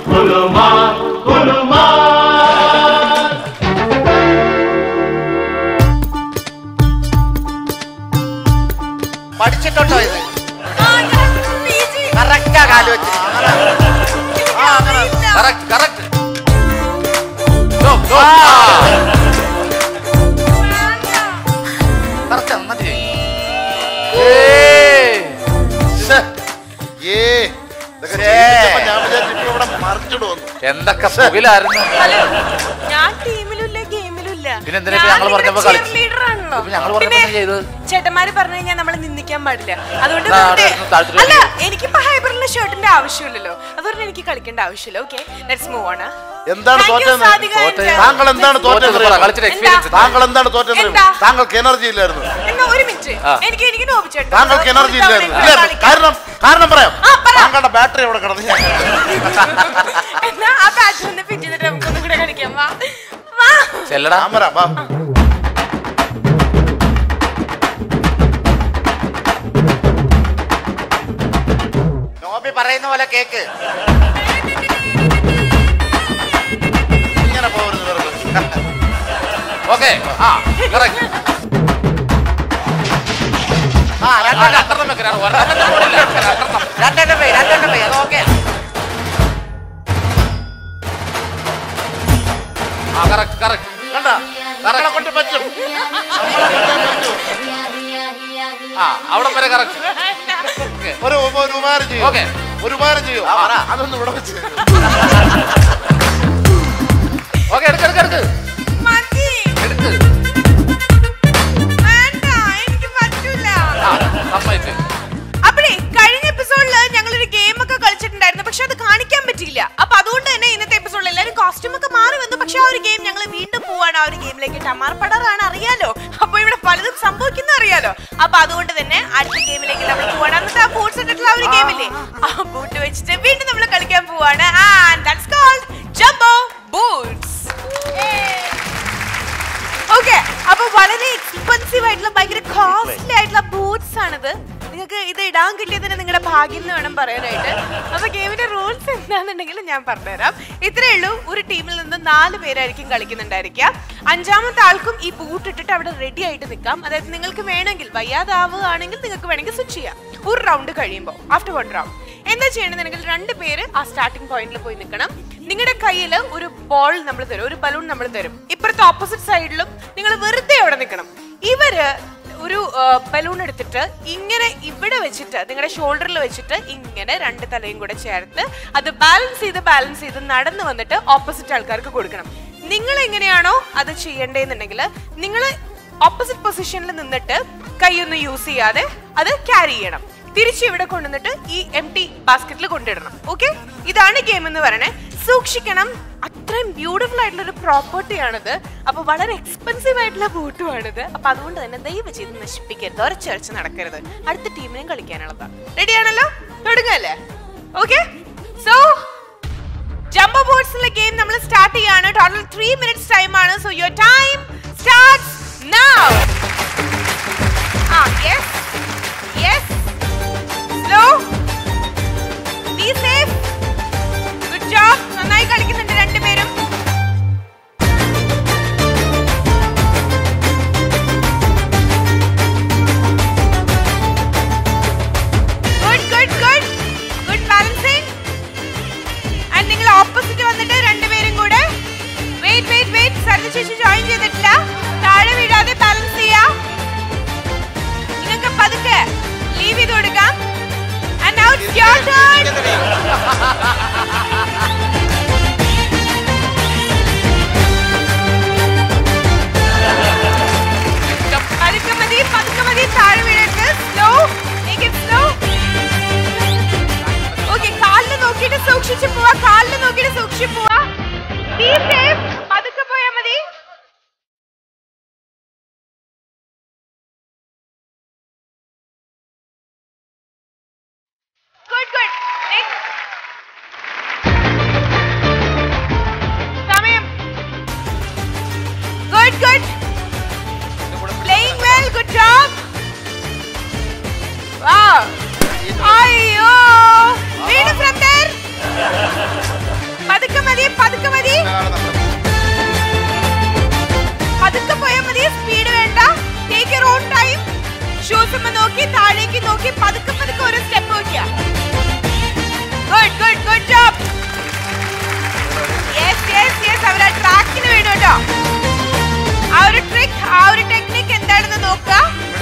Speaker 8: പഠിച്ചിട്ടുണ്ടോ ഇത്
Speaker 2: ആ, ഞാൻ PG.
Speaker 8: കറക്റ്റാ കാല് വെച്ചിരിക്കുന്നത്
Speaker 2: എനിക്കറിയില്ല.
Speaker 5: കറക്റ്റ് കറക്റ്റ് ഗോ ഗോ
Speaker 2: വേണ്ട.
Speaker 5: കറക്റ്റ് മതി
Speaker 6: ശ്ശെ. ഏ ഇതൊക്കെ ചെയ്യിപ്പിച്ചപ്പോ ഞാൻ വിചാരിച്ചു ഇപ്പൊ ഇവിടെ മറിച്ചിടുവന്നു
Speaker 5: എന്തൊക്കെ പുകിലായിരുന്നു
Speaker 2: ഹലോ ഞാൻ ടീമിലുമില്ല ഗെയിമിലുമില്ല
Speaker 5: പിന്നെ എന്തിനാ ഇപ്പൊ ഞങ്ങള് പറഞ്ഞപ്പോ കളിച്ച്?
Speaker 2: ലീഡർ ആണല്ലോ
Speaker 5: ഇപ്പൊ ഞങ്ങള് പറഞ്ഞപ്പോ
Speaker 2: പിന്നെ
Speaker 5: എന്താ ചെയ്തത്?
Speaker 2: ചേട്ടന്മാര് പറഞ്ഞു കഴിഞ്ഞാൽ നമ്മളെ നിന്ദിക്കാൻ പാടില്ല അതുകൊണ്ട്
Speaker 5: എന്നാ
Speaker 2: വെറുതെ-
Speaker 5: അവിടെ ഒന്ന് താഴ്ത്തിട്ട്
Speaker 2: അല്ല
Speaker 5: കളിക്ക്.
Speaker 2: എനിക്കിപ്പോ ഹൈബറിലെ ഷർട്ടിന്റെ ആവശ്യമില്ലല്ലോ അതുകൊണ്ട് എനിക്ക് കളിക്കേണ്ട ആവശ്യമില്ല ഓക്കെ ലെറ്റ്സ് മൂവ് ആണ്
Speaker 6: എന്താണ് തോറ്റതെന്ന് താങ്കൾ എന്താണ് തോറ്റത്
Speaker 5: തോറ്റത് പറ, കളിച്ചിട്ട് എക്സ്പീരിയൻസ്
Speaker 6: താങ്കൾ എന്താണ് തോറ്റത്
Speaker 2: എന്താ?
Speaker 6: താങ്കൾക്ക് എനർജി ഇല്ലായിരുന്നു
Speaker 2: എന്നാ ഒരു മിനിറ്റ്
Speaker 5: ആ.
Speaker 2: എനിക്ക് എനിക്ക് നോപ്പിച്ചേട്ടോ
Speaker 6: താങ്കൾക്ക് എനർജി ഇല്ലായിരുന്നു ഇല്ലായിരുന്നു കാരണം കാരണം പറയാം താങ്കളുടെ ബാറ്ററി അവിടെ കിടന്ന് ഞാൻ
Speaker 2: എന്നാ ആ ബാറ്റ് ഒന്ന് ഫിറ്റ് ചെയ്തിട്ട് നമുക്കൊന്നും കൂടെ കളിക്കാം വാ വാ
Speaker 5: ചെല്ലടാ
Speaker 6: ഞാൻ വരാം വാ
Speaker 8: നോബി പറയുന്ന പോലെ കേക്ക്
Speaker 6: ഇങ്ങനെ പോകരുത് വെറുതെ
Speaker 5: ഓക്കെ ആ കറക്റ്റ്
Speaker 8: ആ രണ്ടെണ്ണം
Speaker 5: രണ്ടെണ്ണം വെക്കണം ഒരെണ്ണം പോടില്ല രണ്ടെണ്ണം
Speaker 8: രണ്ടെണ്ണം പോയി രണ്ടെണ്ണം പോയി അത് ഓക്കെ
Speaker 5: ആ കറക്റ്റ് കറക്റ്റ്
Speaker 6: കണ്ട നമ്മളെ കൊണ്ട് പറ്റും നമ്മളെ കൊണ്ടേ പറ്റും.
Speaker 5: ആ അവിടെ വരെ കറക്റ്റ്
Speaker 6: ഒരു ഒരു ഉപകാരം ചെയ്യും
Speaker 5: ഓക്കെ
Speaker 6: ഒരു ഉപകാരം ചെയ്യും അതൊന്നും ഇവിടെ വെച്ച്
Speaker 5: ഓക്കെ എടുക്ക് എടുക്ക് എടുക്ക്
Speaker 2: മതി
Speaker 5: എടുക്ക്
Speaker 2: വേണ്ട എനിക്ക് പറ്റൂല
Speaker 5: ആ സമ്മതിച്ച്
Speaker 2: അപ്പോഴേ കഴിഞ്ഞ എപ്പിസോഡില് ഞങ്ങൾ ഒരു ഗെയിം ഒക്കെ കളിച്ചിട്ടുണ്ടായിരുന്നു പക്ഷെ അത് കാണിക്കാൻ പറ്റിയില്ല അപ്പൊ അതുകൊണ്ട് തന്നെ ഇന്നത്തെ എപ്പിസോഡിൽ എല്ലാവരും കോസ്റ്റ്യൂം ഒക്കെ മാറി വന്നു പക്ഷെ ആ ഒരു ഗെയിം ഞങ്ങൾ വീണ്ടും പോവാണ് ആ ഒരു ഗെയിമിലേക്ക് ടമാർ പടറാണ് അറിയാലോ അപ്പൊ ഇവിടെ പലതും സംഭവിക്കുന്ന അറിയാലോ അപ്പൊ അതുകൊണ്ട് തന്നെ അടുത്ത ഗെയിമിലേക്ക് നമ്മൾ പോവാണ് അന്നത്തെ ആ ബൂട്ട്സ് ഇട്ടിട്ടുള്ള ആ ഒരു ഗെയിമില്ലേ ആ ബൂട്ട് വെച്ചിട്ട് വീണ്ടും നമ്മൾ കളിക്കാൻ പോവാണ് and that's called jumbo boots okay അപ്പൊ വളരെ എക്സ്പെൻസീവ് ആയിട്ടുള്ള ഭയങ്കര കോസ്റ്റ്ലി ആയിട്ടുള്ള ബൂട്ട്സ് ആണിത് നിങ്ങൾക്ക് ഇത് ഇടാൻ കിട്ടിയതിന് നിങ്ങളുടെ ഭാഗ്യം എന്ന് വേണം പറയാനായിട്ട് അപ്പൊ ഗെയിമിന്റെ റൂൾസ് എന്താണെന്നുണ്ടെങ്കിൽ ഞാൻ പറഞ്ഞുതരാം ഇത്രയേ ഉള്ളൂ ഒരു ടീമിൽ നിന്ന് നാല് പേരായിരിക്കും കളിക്കുന്നുണ്ടായിരിക്കുക അഞ്ചാമത്തെ ആൾക്കും ഈ ബൂട്ട് ഇട്ടിട്ട് അവിടെ റെഡി ആയിട്ട് നിൽക്കാം അതായത് നിങ്ങൾക്ക് വേണമെങ്കിൽ വയ്യാതാവുകയാണെങ്കിൽ നിങ്ങൾക്ക് വേണമെങ്കിൽ സ്വിച്ച് ചെയ്യാം ഒരു റൗണ്ട് കഴിയുമ്പോൾ ആഫ്റ്റർ വൺ റൗണ്ട് എന്താ ചെയ്യണമെന്നുണ്ടെങ്കിൽ രണ്ട് പേര് ആ സ്റ്റാർട്ടിംഗ് പോയിന്റിൽ പോയി നിൽക്കണം നിങ്ങളുടെ കയ്യിൽ ഒരു ബോൾ നമ്മൾ തരും ഒരു ബലൂൺ നമ്മൾ തരും ഇപ്പുറത്തെ ഓപ്പോസിറ്റ് സൈഡിലും നിങ്ങൾ വെറുതെ അവിടെ നിൽക്കണം ഇവര് ഒരു ബലൂൺ എടുത്തിട്ട് ഇങ്ങനെ ഇവിടെ വെച്ചിട്ട് നിങ്ങളുടെ ഷോൾഡറിൽ വെച്ചിട്ട് ഇങ്ങനെ രണ്ട് തലയും കൂടെ ചേർത്ത് അത് ബാലൻസ് ചെയ്ത് ബാലൻസ് ചെയ്ത് നടന്നു വന്നിട്ട് ഓപ്പോസിറ്റ് ആൾക്കാർക്ക് കൊടുക്കണം നിങ്ങൾ എങ്ങനെയാണോ അത് ചെയ്യേണ്ടതെന്നുണ്ടെങ്കിൽ നിങ്ങൾ ഓപ്പോസിറ്റ് പൊസിഷനിൽ നിന്നിട്ട് കൈയൊന്നും യൂസ് ചെയ്യാതെ അത് ക്യാരി ചെയ്യണം തിരിച്ച് ഇവിടെ കൊണ്ടുവന്നിട്ട് ഈ എം ടി ബാസ്ക്കറ്റിൽ കൊണ്ടിടണം ഓക്കെ ഇതാണ് ഗെയിം എന്ന് പറയണേ സൂക്ഷിക്കണം അത്രയും ബ്യൂട്ടിഫുൾ ആയിട്ടുള്ള ഒരു പ്രോപ്പർട്ടി ആണിത് അപ്പൊ വളരെ എക്സ്പെൻസീവ് ആയിട്ടുള്ള ബൂട്ടുമാണിത് അപ്പൊ അതുകൊണ്ട് തന്നെ ദയവ് ചെയ്ത് നശിപ്പിക്കരുത് ഒരച്ചരച്ച് നടക്കരുത് അടുത്ത ടീമിനും കളിക്കാനുള്ളതാണ് റെഡി ആണല്ലോ തുടങ്ങല്ലേ ഓക്കെ സോ ജംബോ ബോട്ട്സിലെ ഗെയിം നമ്മൾ സ്റ്റാർട്ട് ചെയ്യാണ് ടോട്ടൽ ത്രീ മിനിറ്റ്സ് ടൈം ആണ് so your time start now ah yes yes slow be safe good job നന്നായി കളിക്കുന്നുണ്ട് രണ്ടുപേരും good good good good balancing and നിങ്ങൾ ഓപ്പോസിറ്റ് വന്നിട്ട് രണ്ടുപേരും കൂടെ വെയിറ്റ് വെയിറ്റ് വെയിറ്റ് സർവ ചേച്ചി ജോയിൻ ചെയ്തിട്ടില്ല താഴെ വീഴാതെ ബാലൻസ് Wow. അയ്യോ വീണ് from there. പതുക്കെ മതി പതുക്കെ മതി പതുക്കെ പോയാൽ മതി സ്പീഡ് വേണ്ട take your own time shoes നോക്കി താഴേക്ക് നോക്കി പതുക്കെ പതുക്കെ ഒരു സ്റ്റെപ്പ് വെക്കുക good good good job yes yes yes അവർ ആ ട്രാക്കിന് വീണു കേട്ടോ ആ ഒരു ട്രിക്ക് ആ ഒരു ടെക്നിക്ക് എന്താണെന്ന് നോക്കുക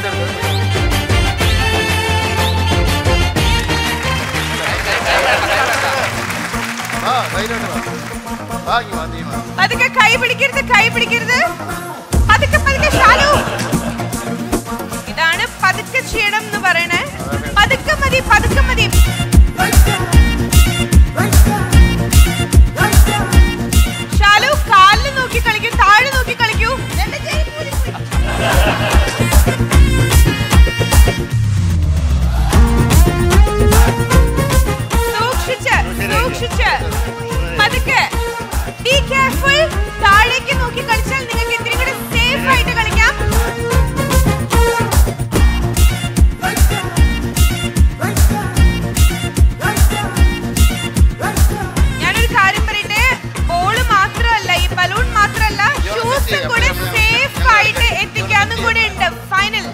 Speaker 6: ആ ധൈര്യമായിട്ട് വാ. ആ ഇങ്ങ് വാ, നീ വാ.
Speaker 2: പതുക്കെ കൈ പിടിക്കരുത് കൈ പിടിക്കരുത് പതുക്കെ പതുക്കെ ഷാലു ഇതാണ് പതുക്കെ ചെയ്യണം എന്ന് പറയണേ പതുക്കെ മതി പതുക്കെ മതി ഷാലു കാലിൽ നോക്കി കളിക്കൂ താഴെ നോക്കി കളിക്കൂ സൂക്ഷിച്ച് സൂക്ഷിച്ച് പതുക്കെ ബി കെയർഫുൾ താഴേക്ക് നോക്കി കളിച്ചാൽ നിങ്ങൾക്ക് ഇത്തിരി കൂടെ സേഫ് ആയിട്ട് കളിക്കാം ഞാനൊരു കാര്യം പറയട്ടെ ബോള് മാത്രമല്ല ഈ ബലൂൺ മാത്രമല്ല ഷൂസും കൂടെ സേഫ് ആയിട്ട് എത്തിക്കാന്നും കൂടെ ഉണ്ട് final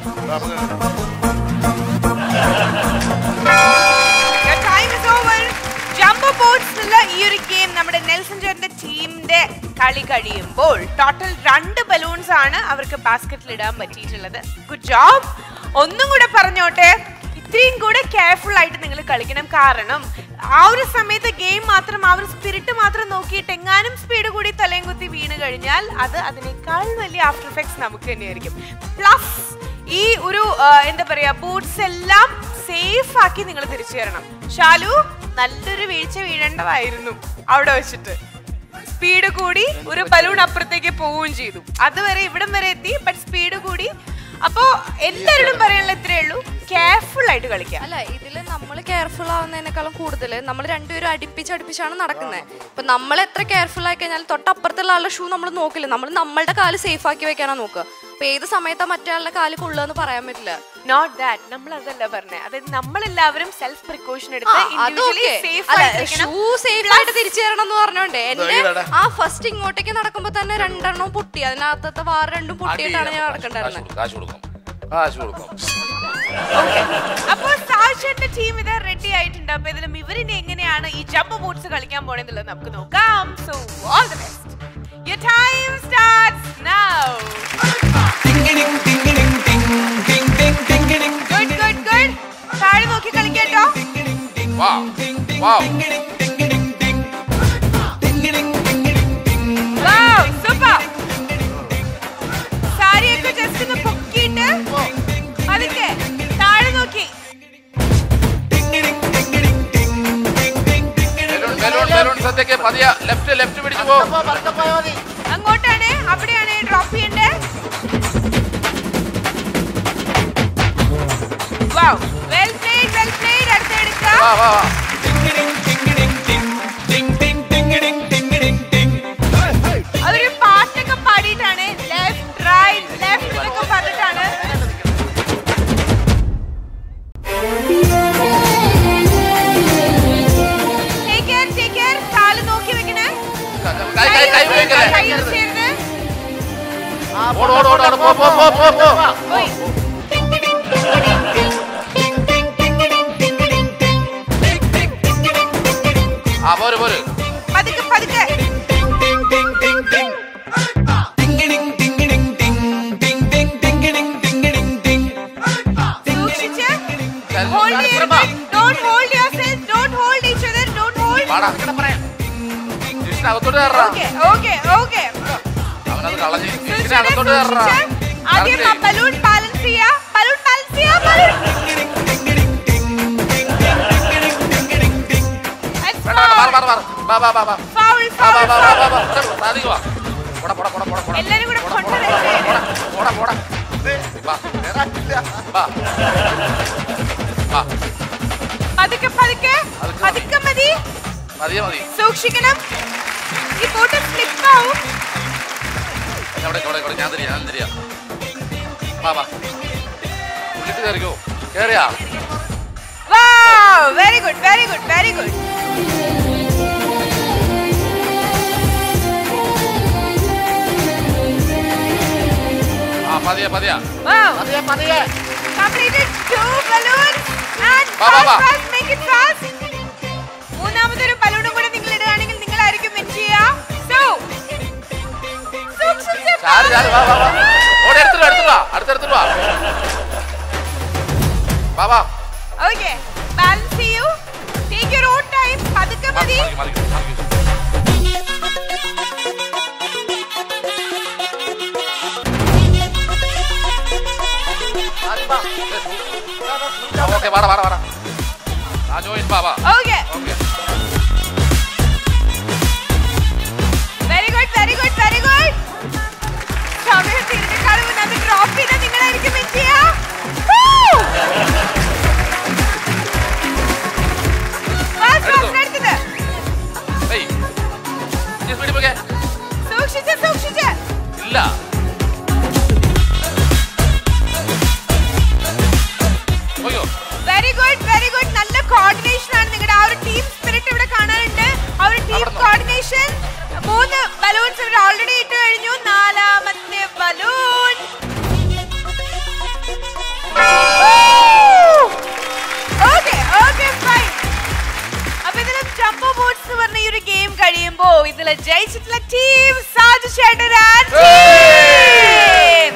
Speaker 2: Your time is over. Jumbo ബോട്ട്സിലുള്ള ഈ ഒരു ഗെയിം നമ്മുടെ നെൽസൺ ചേട്ടന്റെ ടീമിന്റെ കളി കഴിയുമ്പോൾ ടോട്ടൽ രണ്ട് ബലൂൺസ് ആണ് അവർക്ക് ബാസ്ക്കറ്റിൽ ഇടാൻ പറ്റിയിട്ടുള്ളത് ഗുഡ് ജോബ് ഒന്നും കൂടെ പറഞ്ഞോട്ടെ ഇത്രയും കൂടെ കെയർഫുൾ ആയിട്ട് നിങ്ങൾ കളിക്കണം കാരണം ആ ഒരു സമയത്ത് ഗെയിം മാത്രം ആ ഒരു സ്പിരിറ്റ് മാത്രം നോക്കിയിട്ട് എങ്ങാനും സ്പീഡ് കൂടി തലയും കുത്തി വീണ് കഴിഞ്ഞാൽ അത് അതിനേക്കാൾ വലിയ ആഫ്റ്റർ എഫക്ട്സ് നമുക്ക് തന്നെയായിരിക്കും പ്ലസ് ഈ ഒരു ആ, എന്താ പറയാ ബൂട്ട്സ് എല്ലാം സേഫ് ആക്കി നിങ്ങൾ തിരിച്ചു തരണം ഷാലു നല്ലൊരു വീഴ്ച വീഴേണ്ടതായിരുന്നു അവിടെ വെച്ചിട്ട് സ്പീഡ് കൂടി ഒരു ബലൂൺ അപ്പുറത്തേക്ക് പോവുകയും ചെയ്തു അതുവരെ ഇവിടം വരെ എത്തി ബട്ട് സ്പീഡ് കൂടി അപ്പോ എല്ലാവരോടും പറയാനുള്ള ഇത്രേ ഉള്ളൂ കെയർഫുൾ ആയിട്ട് കളിക്കാം
Speaker 9: അല്ല ഇതില് നമ്മൾ കെയർഫുൾ ആവുന്നതിനേക്കാളും കൂടുതൽ നമ്മൾ രണ്ടുപേരും അടുപ്പിച്ച് അടുപ്പിച്ചാണ് നടക്കുന്നത് ഇപ്പൊ നമ്മൾ എത്ര കെയർഫുൾ ആയി കഴിഞ്ഞാൽ തൊട്ടപ്പുറത്തുള്ള ആളുടെ ഷൂ നമ്മൾ നോക്കില്ല നമ്മൾ നമ്മളുടെ കാല് സേഫ് ആക്കി വെക്കാനാ നോക്കുക അപ്പൊ ഏത് സമയത്താ മറ്റേ ആളുടെ കാല് കൊള്ളുക എന്ന് പറയാൻ പറ്റില്ല
Speaker 2: നോട്ട് ദാറ്റ് നമ്മൾ അതല്ല പറഞ്ഞത് അതായത് നമ്മളെല്ലാവരും സെൽഫ് പ്രിക്കോഷൻ എടുത്ത് individually safe ആയിട്ടിരിക്കണം.
Speaker 9: ഷൂ സേഫ് ആയിട്ട് തിരിച്ചു തരണം എന്ന് പറഞ്ഞോണ്ടേ എന്റെ
Speaker 6: ഇതാടാ.
Speaker 9: ആ ഫസ്റ്റ് ഇങ്ങോട്ടേക്ക് നടക്കുമ്പോ തന്നെ രണ്ടെണ്ണം പൊട്ടി അതിനകത്തത്തെ വാറ് രണ്ടും പൊട്ടിയിട്ടാണ് ഞാൻ നടക്കണ്ടായിരുന്നത്
Speaker 5: കാശ് കൊടുക്കാം കാശ് കൊടുക്കാം
Speaker 2: Okay. അപ്പോൾ സാക്ഷന്റെ ടീം ഇത് റെഡി ആയിട്ടുണ്ട് അപ്പൊ ഇതിലും ഇവരിനി എങ്ങനെയാണ് ഈ ജമ്പ് ബൂട്ട്സ് കളിക്കാൻ പോണെന്നുള്ളത് നമുക്ക് നോക്കാം so all the best your time starts now
Speaker 1: Ding-a-ding, ding-a-ding, ding, ding, ding, ding-a-ding,
Speaker 2: good good good താഴെ നോക്കി കളിക്കേട്ടോ
Speaker 1: ding-a-ding, ding,
Speaker 5: വാ
Speaker 1: ding, ding,
Speaker 5: വാ
Speaker 1: ding-a-ding, ding-a-ding, ding. Ding-a-ding, ding-a-ding, ding,
Speaker 2: wow super സാരിയൊക്കെ just ഒന്ന് പൊക്കിയിട്ട് പതുക്കെ താഴെ നോക്കി
Speaker 1: ding-a-ding, ding-a-ding, ding, ding, ding, ding-a-ding.
Speaker 5: Balloon balloon balloon സദ്യക്ക് പതിയ ലെഫ്റ്റ് ലെഫ്റ്റ് പിടിച്ചു പോ
Speaker 8: പോ, പതുക്കെ പോയാ മതി.
Speaker 2: അങ്ങോട്ടാണ് അവിടെയാണ് ഡ്രോപ്പ് ചെയ്യണ്ടേ wow well played well played അടുത്ത് എടുക്കുക
Speaker 5: വാ വാ വാ
Speaker 1: Ding-a-ding, ding-a-ding, ding, ding, ding, ding-a-ding, ding-a-ding, ding. Hey, hey.
Speaker 2: അതൊരു പാട്ടൊക്കെ പാടിയിട്ടാണ് ലെഫ്റ്റ് റൈറ്റ് ലെഫ്റ്റ് എന്നൊക്കെ പറഞ്ഞിട്ടാണ് Take care, take care. കാല് നോക്കി വെക്കണേ
Speaker 5: കൈ കൈ കൈ ഉപയോഗിക്കല്ലേ
Speaker 2: കൈ use ചെയ്യരുത്.
Speaker 8: ആ,
Speaker 5: ഓട് ഓട് ഓട് ഓട് പോ പോ പോ പോ പോ
Speaker 2: പോയി.
Speaker 5: ആ പോര് പോര്
Speaker 2: പതുക്കെ പതുക്കെ
Speaker 1: Ding, ding, ding, ding. Ding-a-ding, ding-a-ding, ding, ding, ding, ding-a-ding, ding-a-ding, ding.
Speaker 2: സൂക്ഷിച്ച് ഹോൾഡ് ചെയ്യരുത് don't hold yourself don't hold each other don't hold
Speaker 5: പാടാ ജിഷ്ണ അകത്തോട്ട് കയറാ
Speaker 2: ഓക്കേ ഓക്കേ ഓക്കേ
Speaker 5: അവനത് കളഞ്ഞ് ജിഷ്ണ
Speaker 2: സൂക്ഷിച്ച്
Speaker 5: അകത്തോട്ട് കയറാ
Speaker 2: ആദ്യം ആ ബലൂൺ ബാലൻസ് ചെയ്യാ ബലൂൺ ബാലൻസ് ചെയ്യാ ബലൂൺ
Speaker 5: മാറ് മാറ് മാറ് വാ വാ വാ വാ
Speaker 2: ഫൗൾ
Speaker 5: വാ വാ
Speaker 2: ഫൗൾ
Speaker 5: വാ വാ വാ വാ സാധിക്ക് വാ പോടാ പോടാ പോടാ പോടാ പോടാ
Speaker 2: എല്ലാരും കൂടെ
Speaker 5: പോടാ,
Speaker 2: കൊണ്ട്
Speaker 5: പോടാ,
Speaker 2: വെച്ചേ.
Speaker 5: പോടാ, പോടാ പോടാ വാ വാ വാ
Speaker 2: പതുക്കെ പതുക്കെ പതുക്കെ മതി
Speaker 5: മതിയെ മതി
Speaker 2: സൂക്ഷിക്കണം ഈ ബോട്ട് സ്ലിപ്പ് ആവും
Speaker 5: അവിടെ ഇവിടെ ഇവിടെ ഞാൻ തരിക ഞാൻ തരിക വാ വാ ഉള്ളിട്ട് കയറിക്കോ കയറിയാ
Speaker 2: very good very good very good
Speaker 5: ആ പതിയെ പതിയാ
Speaker 8: പതിയെ പതിയെ
Speaker 2: completed two balloons and
Speaker 5: വാ, വാ, വാ.
Speaker 2: fast, fast, make it fast. മൂന്നാമതൊരു ബലൂണും കൂടെ നിങ്ങൾ ഇടുകയാണെങ്കിൽ നിങ്ങളായിരിക്കും വിൻ ചെയ്യുക സോ സൂക്ഷിച്ച്
Speaker 5: ചാടി ചാടി വാ വാ വാ ഓടി എടുത്തിട്ട് വാ, എടുത്തിട്ട് വാ അടുത്തെടുത്തിട്ട് വാ വാ വാ
Speaker 2: ഓക്കെ ബാലൻസ് ചെയ്യൂ ടേക്ക് യുവർ ഓൺ ടൈം പതുക്കെ മതി
Speaker 5: മതി, മതി, മതി. ആ, ഓക്കേ വാടാ വാടാ വാടാ ആ ജോയിൻ വാ വാ
Speaker 2: okay
Speaker 5: okay
Speaker 2: very good very good very good സമയം തിരിഞ്ഞേക്കാളും മുന്നേ അത് ഡ്രോപ്പ് ചെയ്താൽ നിങ്ങളായിരിക്കും വിൻ ചെയ്യുക Woo! Fast, fast, അടുത്തത്.
Speaker 5: ഏയ് ഈ സ്പീഡിൽ പോകെ
Speaker 2: സൂക്ഷിച്ച് സൂക്ഷിച്ച്
Speaker 5: ഇല്ല പോയോ
Speaker 2: വെരി ഗുഡ് വെരി ഗുഡ് നല്ല കോർഡിനേഷൻ ആണ് നിങ്ങളുടെ ആ ഒരു ടീം സ്പിരിറ്റ് ഇവിടെ കാണാനുണ്ട് ആ ഒരു ടീം
Speaker 5: അവിടുന്ന്.
Speaker 2: കോർഡിനേഷൻ മൂന്ന് ബലൂൺസ് ഇവിടെ ഓൾറെഡി ഇട്ട് കഴിഞ്ഞു നാലാമത്തെ ബലൂൺ ഓക്കെ ഓക്കെ ഫൈൻ അപ്പൊ ഇതിലും ജംബോ ബോട്ട്സ് എന്ന് പറഞ്ഞ ഈ ഒരു ഗെയിം കഴിയുമ്പോ ഇതില് ജയിച്ചിട്ടുള്ള ടീം സാജു ചേട്ടൻ and team.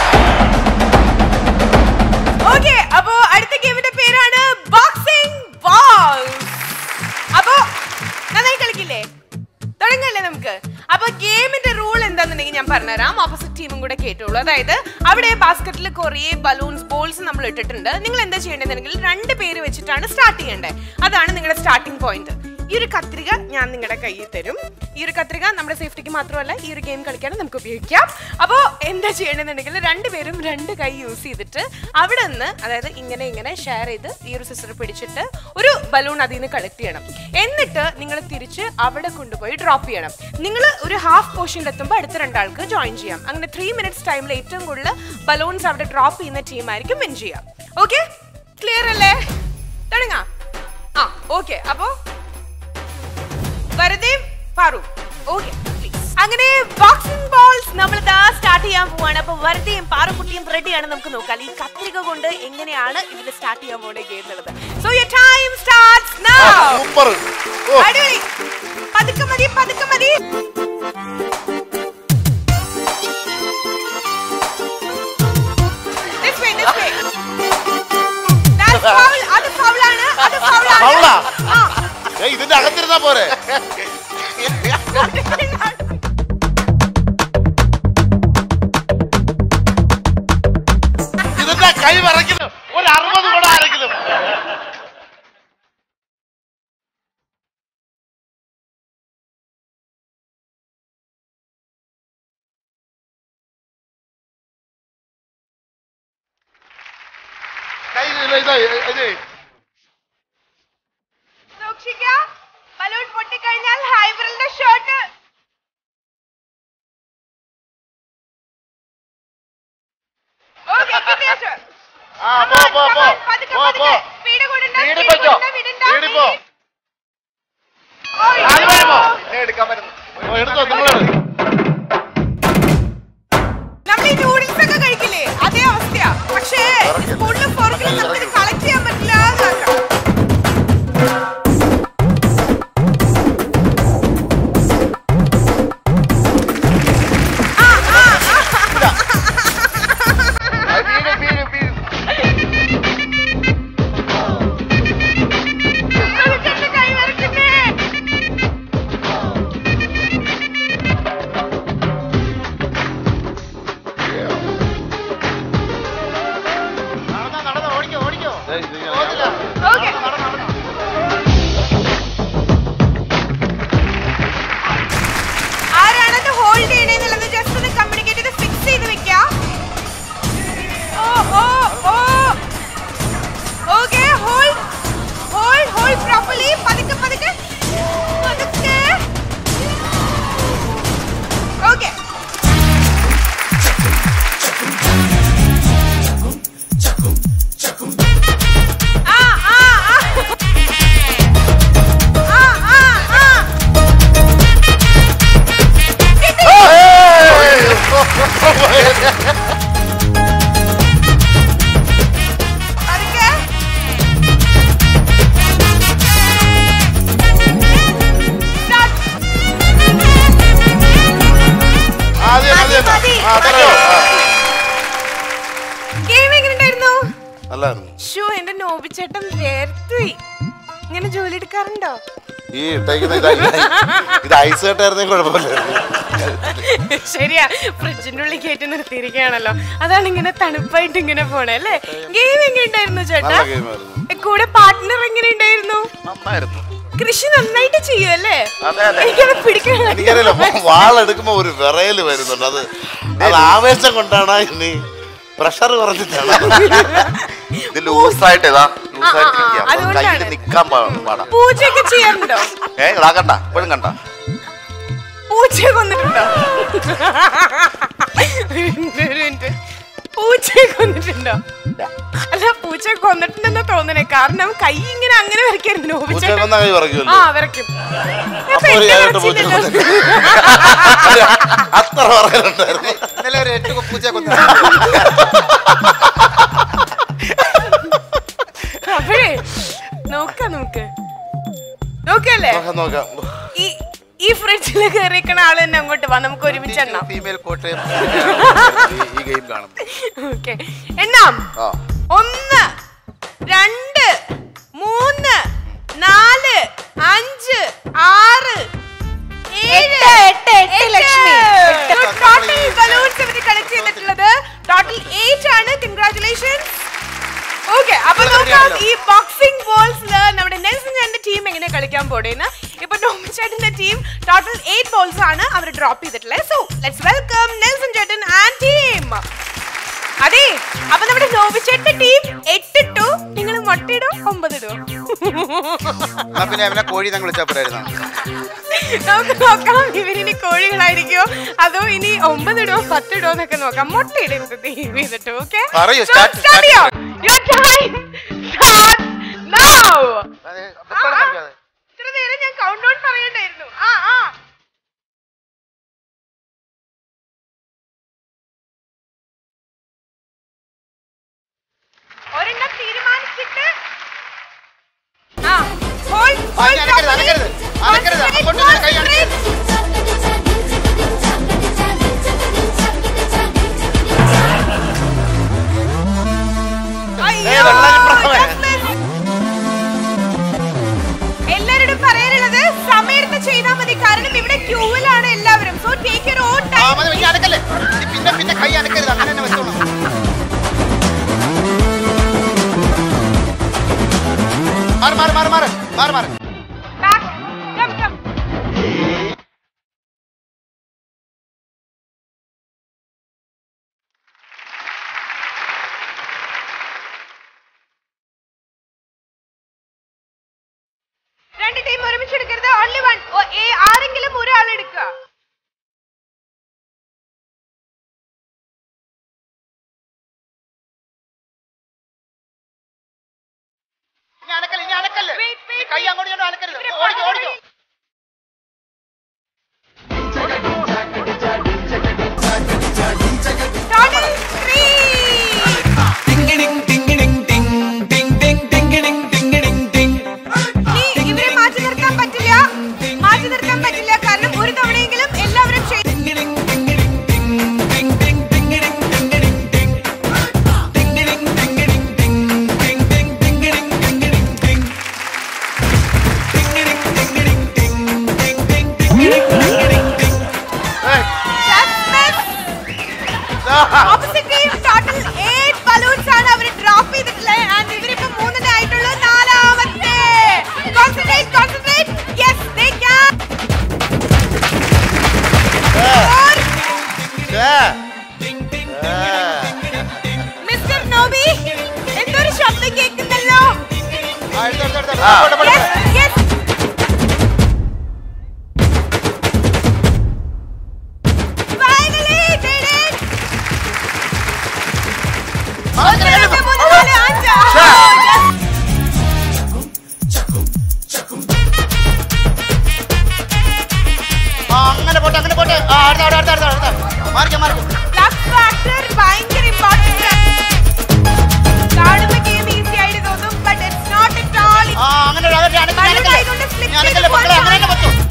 Speaker 2: ഓക്കെ അപ്പോ അടുത്ത ഗെയിമിന്റെ പേരാണ് ബോക്സിംഗ് ബോൾസ് അപ്പോ നന്നായി കളിക്കില്ലേ തുടങ്ങല്ലേ നമുക്ക് അപ്പൊ ഗെയിമിന്റെ റൂൾ എന്താണെന്നുണ്ടെങ്കിൽ ഞാൻ പറഞ്ഞുതരാം ഓപ്പോസിറ്റ് ടീമും കൂടെ കേട്ടോളൂ അതായത് അവിടെ ബാസ്ക്കറ്റിൽ കുറേ ബലൂൺസ് ബോൾസ് നമ്മൾ ഇട്ടിട്ടുണ്ട് നിങ്ങൾ എന്താ ചെയ്യേണ്ടതെന്നുണ്ടെങ്കിൽ രണ്ട് പേര് വെച്ചിട്ടാണ് സ്റ്റാർട്ട് ചെയ്യേണ്ടത് അതാണ് നിങ്ങളുടെ സ്റ്റാർട്ടിംഗ് പോയിന്റ് ഈ ഒരു കത്രിക ഞാൻ നിങ്ങളുടെ കയ്യിൽ തരും ഈ ഒരു കത്രിക നമ്മുടെ സേഫ്റ്റിക്ക് മാത്രമല്ല ഈ ഒരു ഗെയിം കളിക്കാനും നമുക്ക് ഉപയോഗിക്കാം അപ്പോൾ എന്താ ചെയ്യണമെന്നുണ്ടെങ്കിൽ രണ്ടുപേരും രണ്ട് കൈ യൂസ് ചെയ്തിട്ട് അവിടെ നിന്ന് അതായത് ഇങ്ങനെ ഇങ്ങനെ ഷെയർ ചെയ്ത് ഈ ഒരു സിസ്റ്റർ പിടിച്ചിട്ട് ഒരു ബലൂൺ അതിൽ നിന്ന് കളക്ട് ചെയ്യണം എന്നിട്ട് നിങ്ങൾ തിരിച്ച് അവിടെ കൊണ്ടുപോയി ഡ്രോപ്പ് ചെയ്യണം നിങ്ങൾ ഒരു ഹാഫ് പോർഷനിൽ എത്തുമ്പോൾ അടുത്ത രണ്ടാൾക്ക് ജോയിൻ ചെയ്യാം അങ്ങനെ ത്രീ മിനിറ്റ്സ് ടൈമിൽ ഏറ്റവും കൂടുതൽ ബലൂൺസ് അവിടെ ഡ്രോപ്പ് ചെയ്യുന്ന ടീമായിരിക്കും വിൻ ചെയ്യാം ഓക്കെ ക്ലിയർ അല്ലേ തുടങ്ങാം ആ ഓക്കെ അപ്പോൾ വെറുതെ പാറു ഓക്കെ അങ്ങനെ ബോക്സിംഗ് ബോൾസ് നമ്മൾ ഇതാ സ്റ്റാർട്ട് ചെയ്യാൻ പോവാണ് അപ്പൊ വെറുതെയും പാറുക്കുട്ടിയും റെഡിയാണ് നമുക്ക് നോക്കാം ഈ കത്രിക കൊണ്ട് എങ്ങനെയാണ് ഇതിൽ സ്റ്റാർട്ട് ചെയ്യാൻ പോകുന്ന ഗെയിം എന്നുള്ളത് so your time starts now
Speaker 6: super ഓ
Speaker 2: അടിപൊളി പതുക്കെ മതി പതുക്കെ മതി This way, this way. That's foul. അത് foul ആണ്. അത് foul ആണ്.
Speaker 6: Foul ആ?
Speaker 2: ആ.
Speaker 6: ഏയ്, ഇതിന്റെ അകത്തിരുന്നാ പോരെ ഇതിന്റെ കൈ വിറയ്ക്കുന്നു ഒരു അറുപത് കൂടെ ആരെങ്കിലും കൈ ഇത് ഇത് ഇത്
Speaker 2: സൂക്ഷിക്കുക ബലൂൺ പൊട്ടിക്കഴിഞ്ഞാൽ ഹൈബ്രിലിന്റെ ഷർട്ട്
Speaker 6: ആ പോ പോ പോ പോ പോ വീടി പൊയ്ക്കോ. വീടി പോ. നാല് പേര് പോ. ഓ, എടുത്തോ നിങ്ങൾ
Speaker 2: നമ്മൾ ഈ നൂഡിൽസ് ഒക്കെ കഴിക്കില്ലേ അതേ അവസ്ഥയാ പക്ഷേ സ്പൂണിലും ഫോർക്കിലും നമുക്ക് കളക്ട് ചെയ്യാൻ പറ്റില്ല എന്നാക്കാം. ആ, ആ, ആ.
Speaker 6: വീട് വീട് വീട്
Speaker 2: സുഖിച്ചെന്റെ കൈ വരയ്ക്കുന്നേ.
Speaker 6: നല്ലായിരുന്നു
Speaker 2: ഷോ എന്റെ നോബിച്ചേട്ടൻ വേർത്തുപോയി ഇങ്ങനെ ജോലി എടുക്കാറുണ്ടോ
Speaker 6: ഈ ഇട്ടേക്കുന്ന ഇത് ഐ- ഇത് ഐസ് കെട്ടായിരുന്നേ കുഴപ്പമില്ലായിരുന്നു
Speaker 2: ശരിയാ ഫ്രിഡ്ജിന്റെ ഉള്ളിൽ കയറ്റി നിർത്തിയിരിക്കുകയാണല്ലോ അതാണ് ഇങ്ങനെ തണുപ്പായിട്ട് ഇങ്ങനെ പോണേ അല്ലേ ഗെയിം എങ്ങനെ ഉണ്ടായിരുന്നു ചേട്ടാ
Speaker 6: നല്ല ഗെയിമായിരുന്നു
Speaker 2: എ, കൂടെ പാർട്ട്ണർ എങ്ങനെ ഉണ്ടായിരുന്നു
Speaker 6: നന്നായിരുന്നു
Speaker 2: കൃഷി നന്നായിട്ട് ചെയ്യുമല്ലേ
Speaker 6: അതെ, അതെ.
Speaker 2: എനിക്കത് പിടിക്കാൻ
Speaker 6: എനിക്കറിയില്ല വാളെടുക്കുമ്പോ ഒരു വിറയല് വരുന്നുണ്ട് അത് അത് ആവേശം കൊണ്ടാണ് ഇനി പ്രഷർ കുറഞ്ഞിട്ടാണ്
Speaker 10: ഇത് ലൂസായിട്ട് ഇതാ ലൂസായിട്ട്
Speaker 2: ആ, ആ,
Speaker 10: ഇരിക്കുക. അപ്പൊ
Speaker 2: അതുകൊണ്ടാണ്.
Speaker 10: കയ്യിൽ നിക്കാൻ പാ- പാടാ
Speaker 2: പൂച്ചയൊക്കെ ചെയ്യാറുണ്ടോ
Speaker 10: ഏ ഇതാ കണ്ട ഇപ്പോഴും കണ്ട
Speaker 2: പൂച്ചയെ കൊന്നിട്ടുണ്ടോ ഒരു മിനിറ്റ്, ഒരു മിനിറ്റ്. പൂച്ചയെ കൊന്നിട്ടുണ്ടോ അല്ല പൂച്ചയെ കൊന്നിട്ടുണ്ടെന്ന് തോന്നണേ കാരണം കൈ ഇങ്ങനെ അങ്ങനെ വരയ്ക്കായിരുന്നു
Speaker 6: പൂച്ച
Speaker 2: നോവിച്ചേട്ടൻ
Speaker 6: കൊന്ന കൈ
Speaker 2: ആ
Speaker 6: പറക്കുമല്ലോ
Speaker 2: വരയ്ക്കും
Speaker 6: അപ്പൊ ഒരു ഏഴെട്ട് പൂച്ച അത്ര പറയലുണ്ടായിരുന്നു
Speaker 8: ഇന്നലെ ഒരു എട്ട് പൂച്ച കൊന്നു
Speaker 2: അപ്പോഴേ നോക്കാം നമുക്ക് നോക്കല്ലേ
Speaker 6: നോക്കാം നോക്കാം
Speaker 2: ഈ ഈ ഫ്രിഡ്ജിൽ കയറിയിരിക്കണ ആള് തന്നെ അങ്ങോട്ട് വാ നമുക്ക് ഒരുമിച്ച് എണ്ണാം
Speaker 8: ഫീമെയിൽ കോട്ടയം
Speaker 10: ഈ- ഈ ഗെയിം കാണും
Speaker 2: ഓക്കെ എണ്ണാം
Speaker 6: ആ
Speaker 2: ഒന്ന് രണ്ട് മൂന്ന് നാല് അഞ്ച് ആറ് ഏഴ്
Speaker 3: എട്ട്, എട്ട്, ലക്ഷ്മി.
Speaker 2: ടോട്ടൽ ബലൂൺസ് ഇവര് കളക്ട് ചെയ്തിട്ടുള്ളത് ടോട്ടൽ എയ്റ്റ് ആണ് കൺഗ്രാറ്റുലേഷൻസ് ഓക്കെ അപ്പൊ നോക്കാം ഈ ബോക്സിംഗ് ബോൾസില് നമ്മുടെ നെൽസൺ ചേട്ടന്റെ ടീം എങ്ങനെ കളിക്കാൻ പോടേന്ന് ഇപ്പൊ ടോമി ചേട്ടന്റെ ടീം ടോട്ടൽ എയ്റ്റ് ബോൾസ് ആണ് അവർ ഡ്രോപ്പ് ചെയ്തിട്ടുള്ളത് സോ ലെറ്റ്സ് വെൽക്കം നെൽസൺ ചേട്ടൻ ആൻഡ് ടീം അതെ അപ്പൊ നമ്മുടെ നോബിച്ചേട്ടന്റെ ടീം എട്ടിട്ടു നിങ്ങൾ മുട്ടയിടോ ഒമ്പതിടോ
Speaker 8: എന്നാ പിന്നെ അവനെ കോഴി ഞങ്ങൾ വിളിച്ചാൽ പോരായിരുന്നു
Speaker 2: നമുക്ക് നോക്കാം ഇവരിനി കോഴികളായിരിക്കോ അതോ ഇനി ഒമ്പതിടോ പത്തിടോ എന്നൊക്കെ നോക്കാം മുട്ടയിടരുത് ദയവ് ചെയ്തിട്ട് ഓക്കെ
Speaker 8: പറയൂ, start, start.
Speaker 2: ഇത്ര നേരം ഞാൻ കൗണ്ട് ഡൗൺ പറയണ്ടായിരുന്നു ആ ആ ഒരെണ്ണം തീരുമാനിച്ചിട്ട് ആ hold,
Speaker 8: ആ,
Speaker 2: hold
Speaker 8: ഇനി അനക്കരുത്, അനക്കരുത്, അനക്കരുത്. അങ്ങോട്ട് ഇങ്ങനെ കൈ
Speaker 2: concentrate. അയ്യോ, justice. എല്ലാവരോടും പറയാനുള്ളത് സമയത്ത് ചെയ്താൽ മതി കാരണം ഇവിടെ ക്യൂവിലാണ് എല്ലാവരും so take your own
Speaker 8: ah,
Speaker 2: time
Speaker 8: മതി, ഇനി അനക്കല്ലേ ഇനി പിന്നെ പിന്നെ കൈ അനക്കരുത് അങ്ങനെ തന്നെ വെച്ചോളൂ മാറി മാറി മാറി മാറി മാറി മാറി
Speaker 2: ബാക്ക് കം കം രണ്ട് ടീം ഒരുമിച്ച് എടുക്കരുത് ഓൺലി വൺ ആരെങ്കിലും ഒരാൾ എടുക്കുക
Speaker 8: ഇനി അനക്കല്ലേ ഇനി അനക്കല്ലേ
Speaker 2: Wait, wait,
Speaker 8: ഇനി കൈ
Speaker 2: wait.
Speaker 8: അങ്ങോട്ട് ഇങ്ങോട്ട് അനക്കരുത്
Speaker 2: ഇവരെ
Speaker 8: ഓടിക്കോ ഓടിക്കോ
Speaker 2: Total three. ഇനി ഇവരെ മാറ്റി നിർത്താൻ പറ്റില്ല മാറ്റി നിർത്താൻ പറ്റില്ല കാരണം ഒരു തവണയെങ്കിലും എല്ലാവരും ചെയ്ത് ഓപ്പോസിറ്റ് ടീം ടോട്ടൽ 8 ബലൂൺസ് ആണ് അവർ ഡ്രോപ്പ് ചെയ്തിട്ടുള്ളത് ആൻഡ് ഇവരിപ്പോ മൂന്നിനെ ആയിട്ടുള്ളൂ നാലാമത്തെ concentrate concentrate yes they can mister Nobi എന്തൊരു ശബ്ദം കേൾക്കുന്നല്ലോ
Speaker 8: ആ, എടുത്തോ, എടുത്തോ, എടുത്തോ. ആ, പോട്ടെ, പോട്ടെ,
Speaker 2: യെസ്
Speaker 8: പോട്ടെ.
Speaker 2: Yes Finally, did it! ഒന്ന്, രണ്ട്, മൂന്ന്, നാല്, അഞ്ച്.
Speaker 8: ആ, അങ്ങനെ പോട്ടെ അങ്ങനെ പോട്ടെ ആ അടുത്ത അടുത്ത അടുത്ത അടുത്ത അടുത്ത മാറിക്കോ മാറിക്കോ
Speaker 2: Luck factor ഭയങ്കര important ആണ്. കാണുമ്പോ game easy ആയിട്ട് തോന്നും, but it's not at all.
Speaker 8: ആ അങ്ങനെ ഒരു അകറ്റ് അനക്കല്ലേ
Speaker 2: വലത് കൈ കൊണ്ട്
Speaker 8: അനക്കല്ലേ
Speaker 2: slip
Speaker 8: ഇനി അനക്കല്ലേ
Speaker 2: ചെയ്ത്
Speaker 8: മക്കളെ അങ്ങനെ തന്നെ
Speaker 2: പോകാൻ
Speaker 8: പറ്റൂ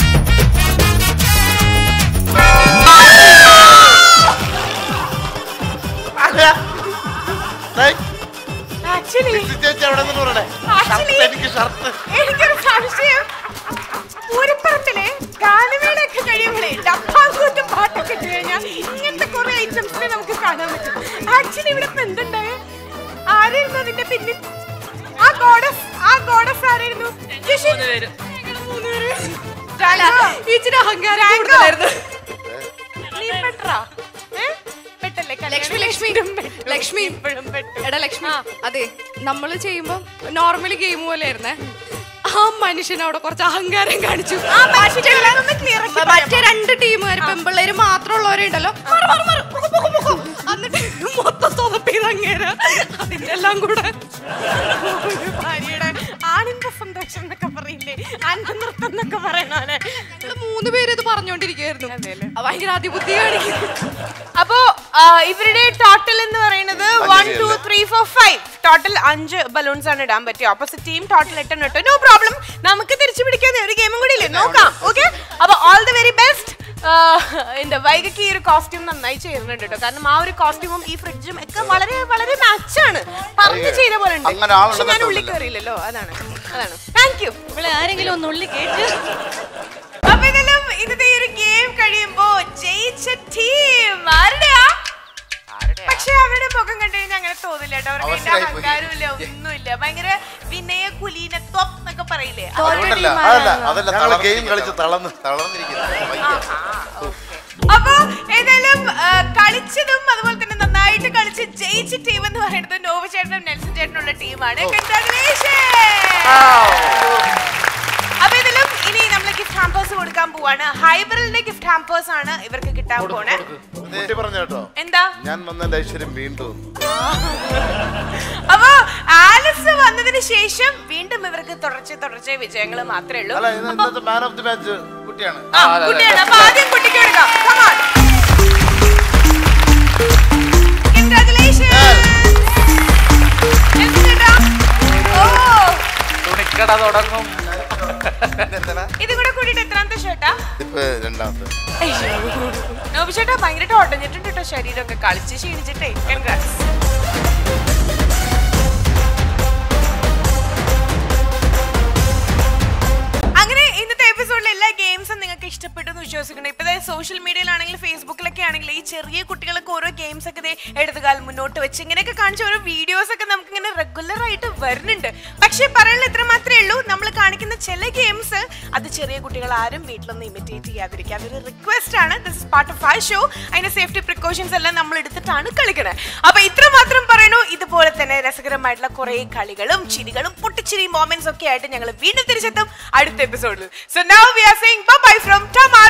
Speaker 8: അല്ല. ഡേയ്,
Speaker 2: ആക്ച്വലി
Speaker 6: ലിസി ചേച്ചി അവിടെ നിന്ന് പറയണേ
Speaker 2: Actually-
Speaker 6: ഷർട്ട് എനിക്ക് ഷർട്ട്
Speaker 2: എനിക്കൊരു സംശയം പൂരപ്പുറത്തിലെ ഗാനമേളയൊക്കെ കഴിയുമ്പോഴേ ഡപ്പാങ്കൂത്തും പാട്ടൊക്കെ ഇട്ട് കഴിഞ്ഞാൽ ഇങ്ങനത്തെ കുറെ ഐറ്റംസിനെ നമുക്ക് കാണാൻ പറ്റും ആക്ച്വലി ഇവിടെ ഇപ്പൊ എന്തുണ്ടായ ആരായിരുന്നു അതിന്റെ പിന്നിൽ ആ ഗോഡസ് ആ ഗോഡസ് ആരായിരുന്നു ജിഷി? ഞങ്ങള് മൂന്നുപേര്. ജാങ്കോ?
Speaker 9: ഇച്ചിരി അഹങ്കാരം
Speaker 2: ജാങ്കോ?
Speaker 9: കൂടുതലായിരുന്നു
Speaker 2: നീ പെട്ടറാ? ഏ? പെട്ടല്ലേ? കല്യാണം
Speaker 9: ലക്ഷ്മി ലക്ഷ്മി
Speaker 2: കഴിച്ചിട്ടും പെട്ടു.
Speaker 9: ലക്ഷ്മി
Speaker 2: ഇപ്പഴും പെട്ടു.
Speaker 9: എടാ ലക്ഷ്മി അതെ നമ്മൾ ചെയ്യുമ്പോ നോർമലി ഗെയിം പോലെയായിരുന്നേ ആ മനുഷ്യൻ അവിടെ കുറച്ച് അഹങ്കാരം കാണിച്ചു
Speaker 2: ആ മനുഷ്യനെ ഒന്ന് clear ആക്കി
Speaker 9: മ- മറ്റേ രണ്ട് ടീമുകാർ പെമ്പിള്ളേര് മാത്രമുള്ളവരെ ഉണ്ടല്ലോ മാറ് മാറ് മാറ്, പൊക്കോ, പൊക്കോ, പൊക്കോ. എന്നിട്ട് മൊത്തം സ്വതപ്പീത് അങ്ങേര അതിന്റെ എല്ലാം കൂടെ
Speaker 2: ഒരു ഭാര്യയുടെ ആണിന്റെ സന്തോഷം എന്നൊക്കെ പറയില്ലേ അന്നൃത്തം എന്നൊക്കെ പറയണോലെ
Speaker 9: ഞങ്ങള് മൂന്ന് പേര് ഇത് പറഞ്ഞോണ്ടിരിക്കുകയായിരുന്നു ആ, ഭയങ്കര അതിബുദ്ധി കാണിക്കും
Speaker 2: അപ്പോ ആ, ഇവരുടെ ടോട്ടൽ എന്ന് പറയുന്നത് one two three four five total അഞ്ച് ബലൂൺസ് ആണ് ഇടാൻ പറ്റിയ ഓപ്പോസിറ്റ് ടീം ടോട്ടൽ എട്ടെണ്ണം ഇട്ടു നോ പ്രോബ്ലം നമുക്ക് തിരിച്ചു പിടിക്കാതെ ഒരു ഗെയിമും കൂടി ഇല്ലേ നോക്കാം ഓക്കെ അപ്പൊ ഓൾ ദി വെരി ബെസ്റ്റ് എന്താ വൈകക്ക് ഈ ഒരു കോസ്റ്റ്യൂം നന്നായി ചേരുന്നുണ്ട് കേട്ടോ കാരണം ആ ഒരു കോസ്റ്റ്യൂമും ഈ ഫ്രിഡ്ജും ഒക്കെ വളരെ വളരെ മാച്ചാണ് പറഞ്ഞു ചെയ്ത പോലെ ഉണ്ട്
Speaker 10: അങ്ങനെ ആളുണ്ടെന്ന്
Speaker 2: പക്ഷെ ഞാൻ ഉള്ളിൽ
Speaker 10: തോന്നുന്നില്ല.
Speaker 2: കയറിയില്ലല്ലോ അതാണ് അതാണ് താങ്ക് യു
Speaker 3: ഇവിടെ ആരെങ്കിലും ഒന്ന് ഉള്ളി കേട്ട്
Speaker 2: അപ്പൊ ഇതെല്ലാം ഇന്നത്തെ ഈ ഒരു ഗെയിം കഴിയുമ്പോ ജയിച്ച ടീം ആരുടെയാ പക്ഷെ അവരുടെ മുഖം കണ്ടു കഴിഞ്ഞാൽ അങ്ങനെ തോന്നില്ല കേട്ടോ അവർക്ക് അതിന്റെ
Speaker 6: അവസരായി പോയി.
Speaker 2: അഹങ്കാരമില്ല ഒന്നുമില്ല ഭയങ്കര വിനയ കുലീനത്വം എന്നൊക്കെ പറയില്ലേ
Speaker 10: അതുകൊണ്ടല്ല
Speaker 6: അതല്ല
Speaker 10: അതല്ല
Speaker 6: ഞങ്ങൾ
Speaker 10: തളർന്നിരിക്കുന്നു.
Speaker 6: ഗെയിം കളിച്ച് തളർന്ന് തളർന്നിരിക്കുന്നു
Speaker 2: അപ്പൊ ഏതായാലും ആ, കളിച്ചതും അതുപോലെ തന്നെ നന്നായിട്ട് കളിച്ച് ജയിച്ച ടീം എന്ന് പറയുന്നത് നോവ ചേട്ടനും നെൽസൺ ചേട്ടനുള്ള ടീമാണ് അപ്പൊ ഇതിലും ഇനി നമ്മൾ ഗിഫ്റ്റ് ഹാമ്പേഴ്സ് കൊടുക്കാൻ പോവാണ് ഹൈബറിന്റെ ഗിഫ്റ്റ് ഹാമ്പേഴ്സ് ആണ് ഇവർക്ക് കിട്ടാൻ പോണേ
Speaker 6: കുട്ടി പറഞ്ഞു കേട്ടോ
Speaker 2: എന്താ
Speaker 6: ഞാൻ വന്നതിന്റെ ഐശ്വര്യം വീണ്ടും വന്നു.
Speaker 2: അപ്പൊ ആലിസ് വന്നതിന് ശേഷം വീണ്ടും ഇവർക്ക് തുടർച്ച തുടർച്ച വിജയങ്ങൾ മാത്രമേ ഉള്ളൂ
Speaker 6: അല്ല ഇന്ന് ഇന്നത്തെ മാൻ ഓഫ് ദി മാച്ച് കുട്ടിയാണ്
Speaker 2: ആ, കുട്ടിയാണ് അപ്പൊ ആദ്യം കുട്ടിക്ക് എടുക്കാം Come on. Congratulations. എന്ത് ചേട്ടാ? ഓ,
Speaker 5: തുണിക്കട തുടങ്ങും
Speaker 2: ഇതും കൂടെ കൂടിയിട്ട് എത്രാമത്തെ ഷർട്ടാ
Speaker 6: ഇപ്പൊ രണ്ടാമത്തെ
Speaker 2: നോബി ചേട്ടാ ഭയങ്കരമായിട്ട് ഒടഞ്ഞിട്ടുണ്ട് കേട്ടോ ശരീരമൊക്കെ കളിച്ച് ക്ഷീണിച്ചിട്ടേ കൺഗ്രാറ്റ്സ് അങ്ങനെ ഇന്നത്തെ എപ്പിസോഡിൽ എല്ലാ ഗെയിംസും നിങ്ങൾക്ക് ഇഷ്ടപ്പെട്ടു എന്ന് വിശ്വസിക്കുന്നു ഇപ്പൊ സോഷ്യൽ മീഡിയയിലാണെങ്കിൽ ഫേസ്ബുക്കിലൊക്കെ ആണെങ്കിൽ ഈ ചെറിയ കുട്ടികൾക്ക് ഓരോ ഗെയിംസ് ഒക്കെ ദേ എടുത്തുകാൽ മുന്നോട്ട് വെച്ച് ഇങ്ങനെയൊക്കെ കാണിച്ച ഓരോ വീഡിയോസ് ഒക്കെ നമുക്ക് ഇങ്ങനെ റെഗുലർ ആയിട്ട് വരുന്നുണ്ട് പക്ഷേ പറയാനുള്ള ഇത്ര മാത്രമേ ഉള്ളൂ നമ്മൾ കാണിക്കുന്ന ചില ഗെയിംസ് അത് ചെറിയ കുട്ടികൾ ആരും വീട്ടിലൊന്നും ഇമിറ്റേറ്റ് ചെയ്യാതിരിക്കുക അതൊരു റിക്വസ്റ്റ് ആണ് this part of I show അതിന്റെ സേഫ്റ്റി പ്രിക്കോഷൻസ് എല്ലാം നമ്മൾ എടുത്തിട്ടാണ് കളിക്കണത് അപ്പൊ ഇത്ര മാത്രം പറയണു ഇതുപോലെ തന്നെ രസകരമായിട്ടുള്ള കുറെ കളികളും ചിരികളും പൊട്ടിച്ചിരി മൊമെന്റ്സ് ഒക്കെ ആയിട്ട് ഞങ്ങൾ വീണ്ടും തിരിച്ചെത്തും അടുത്ത എപ്പിസോഡിൽ so now we are saying bye from ടമാ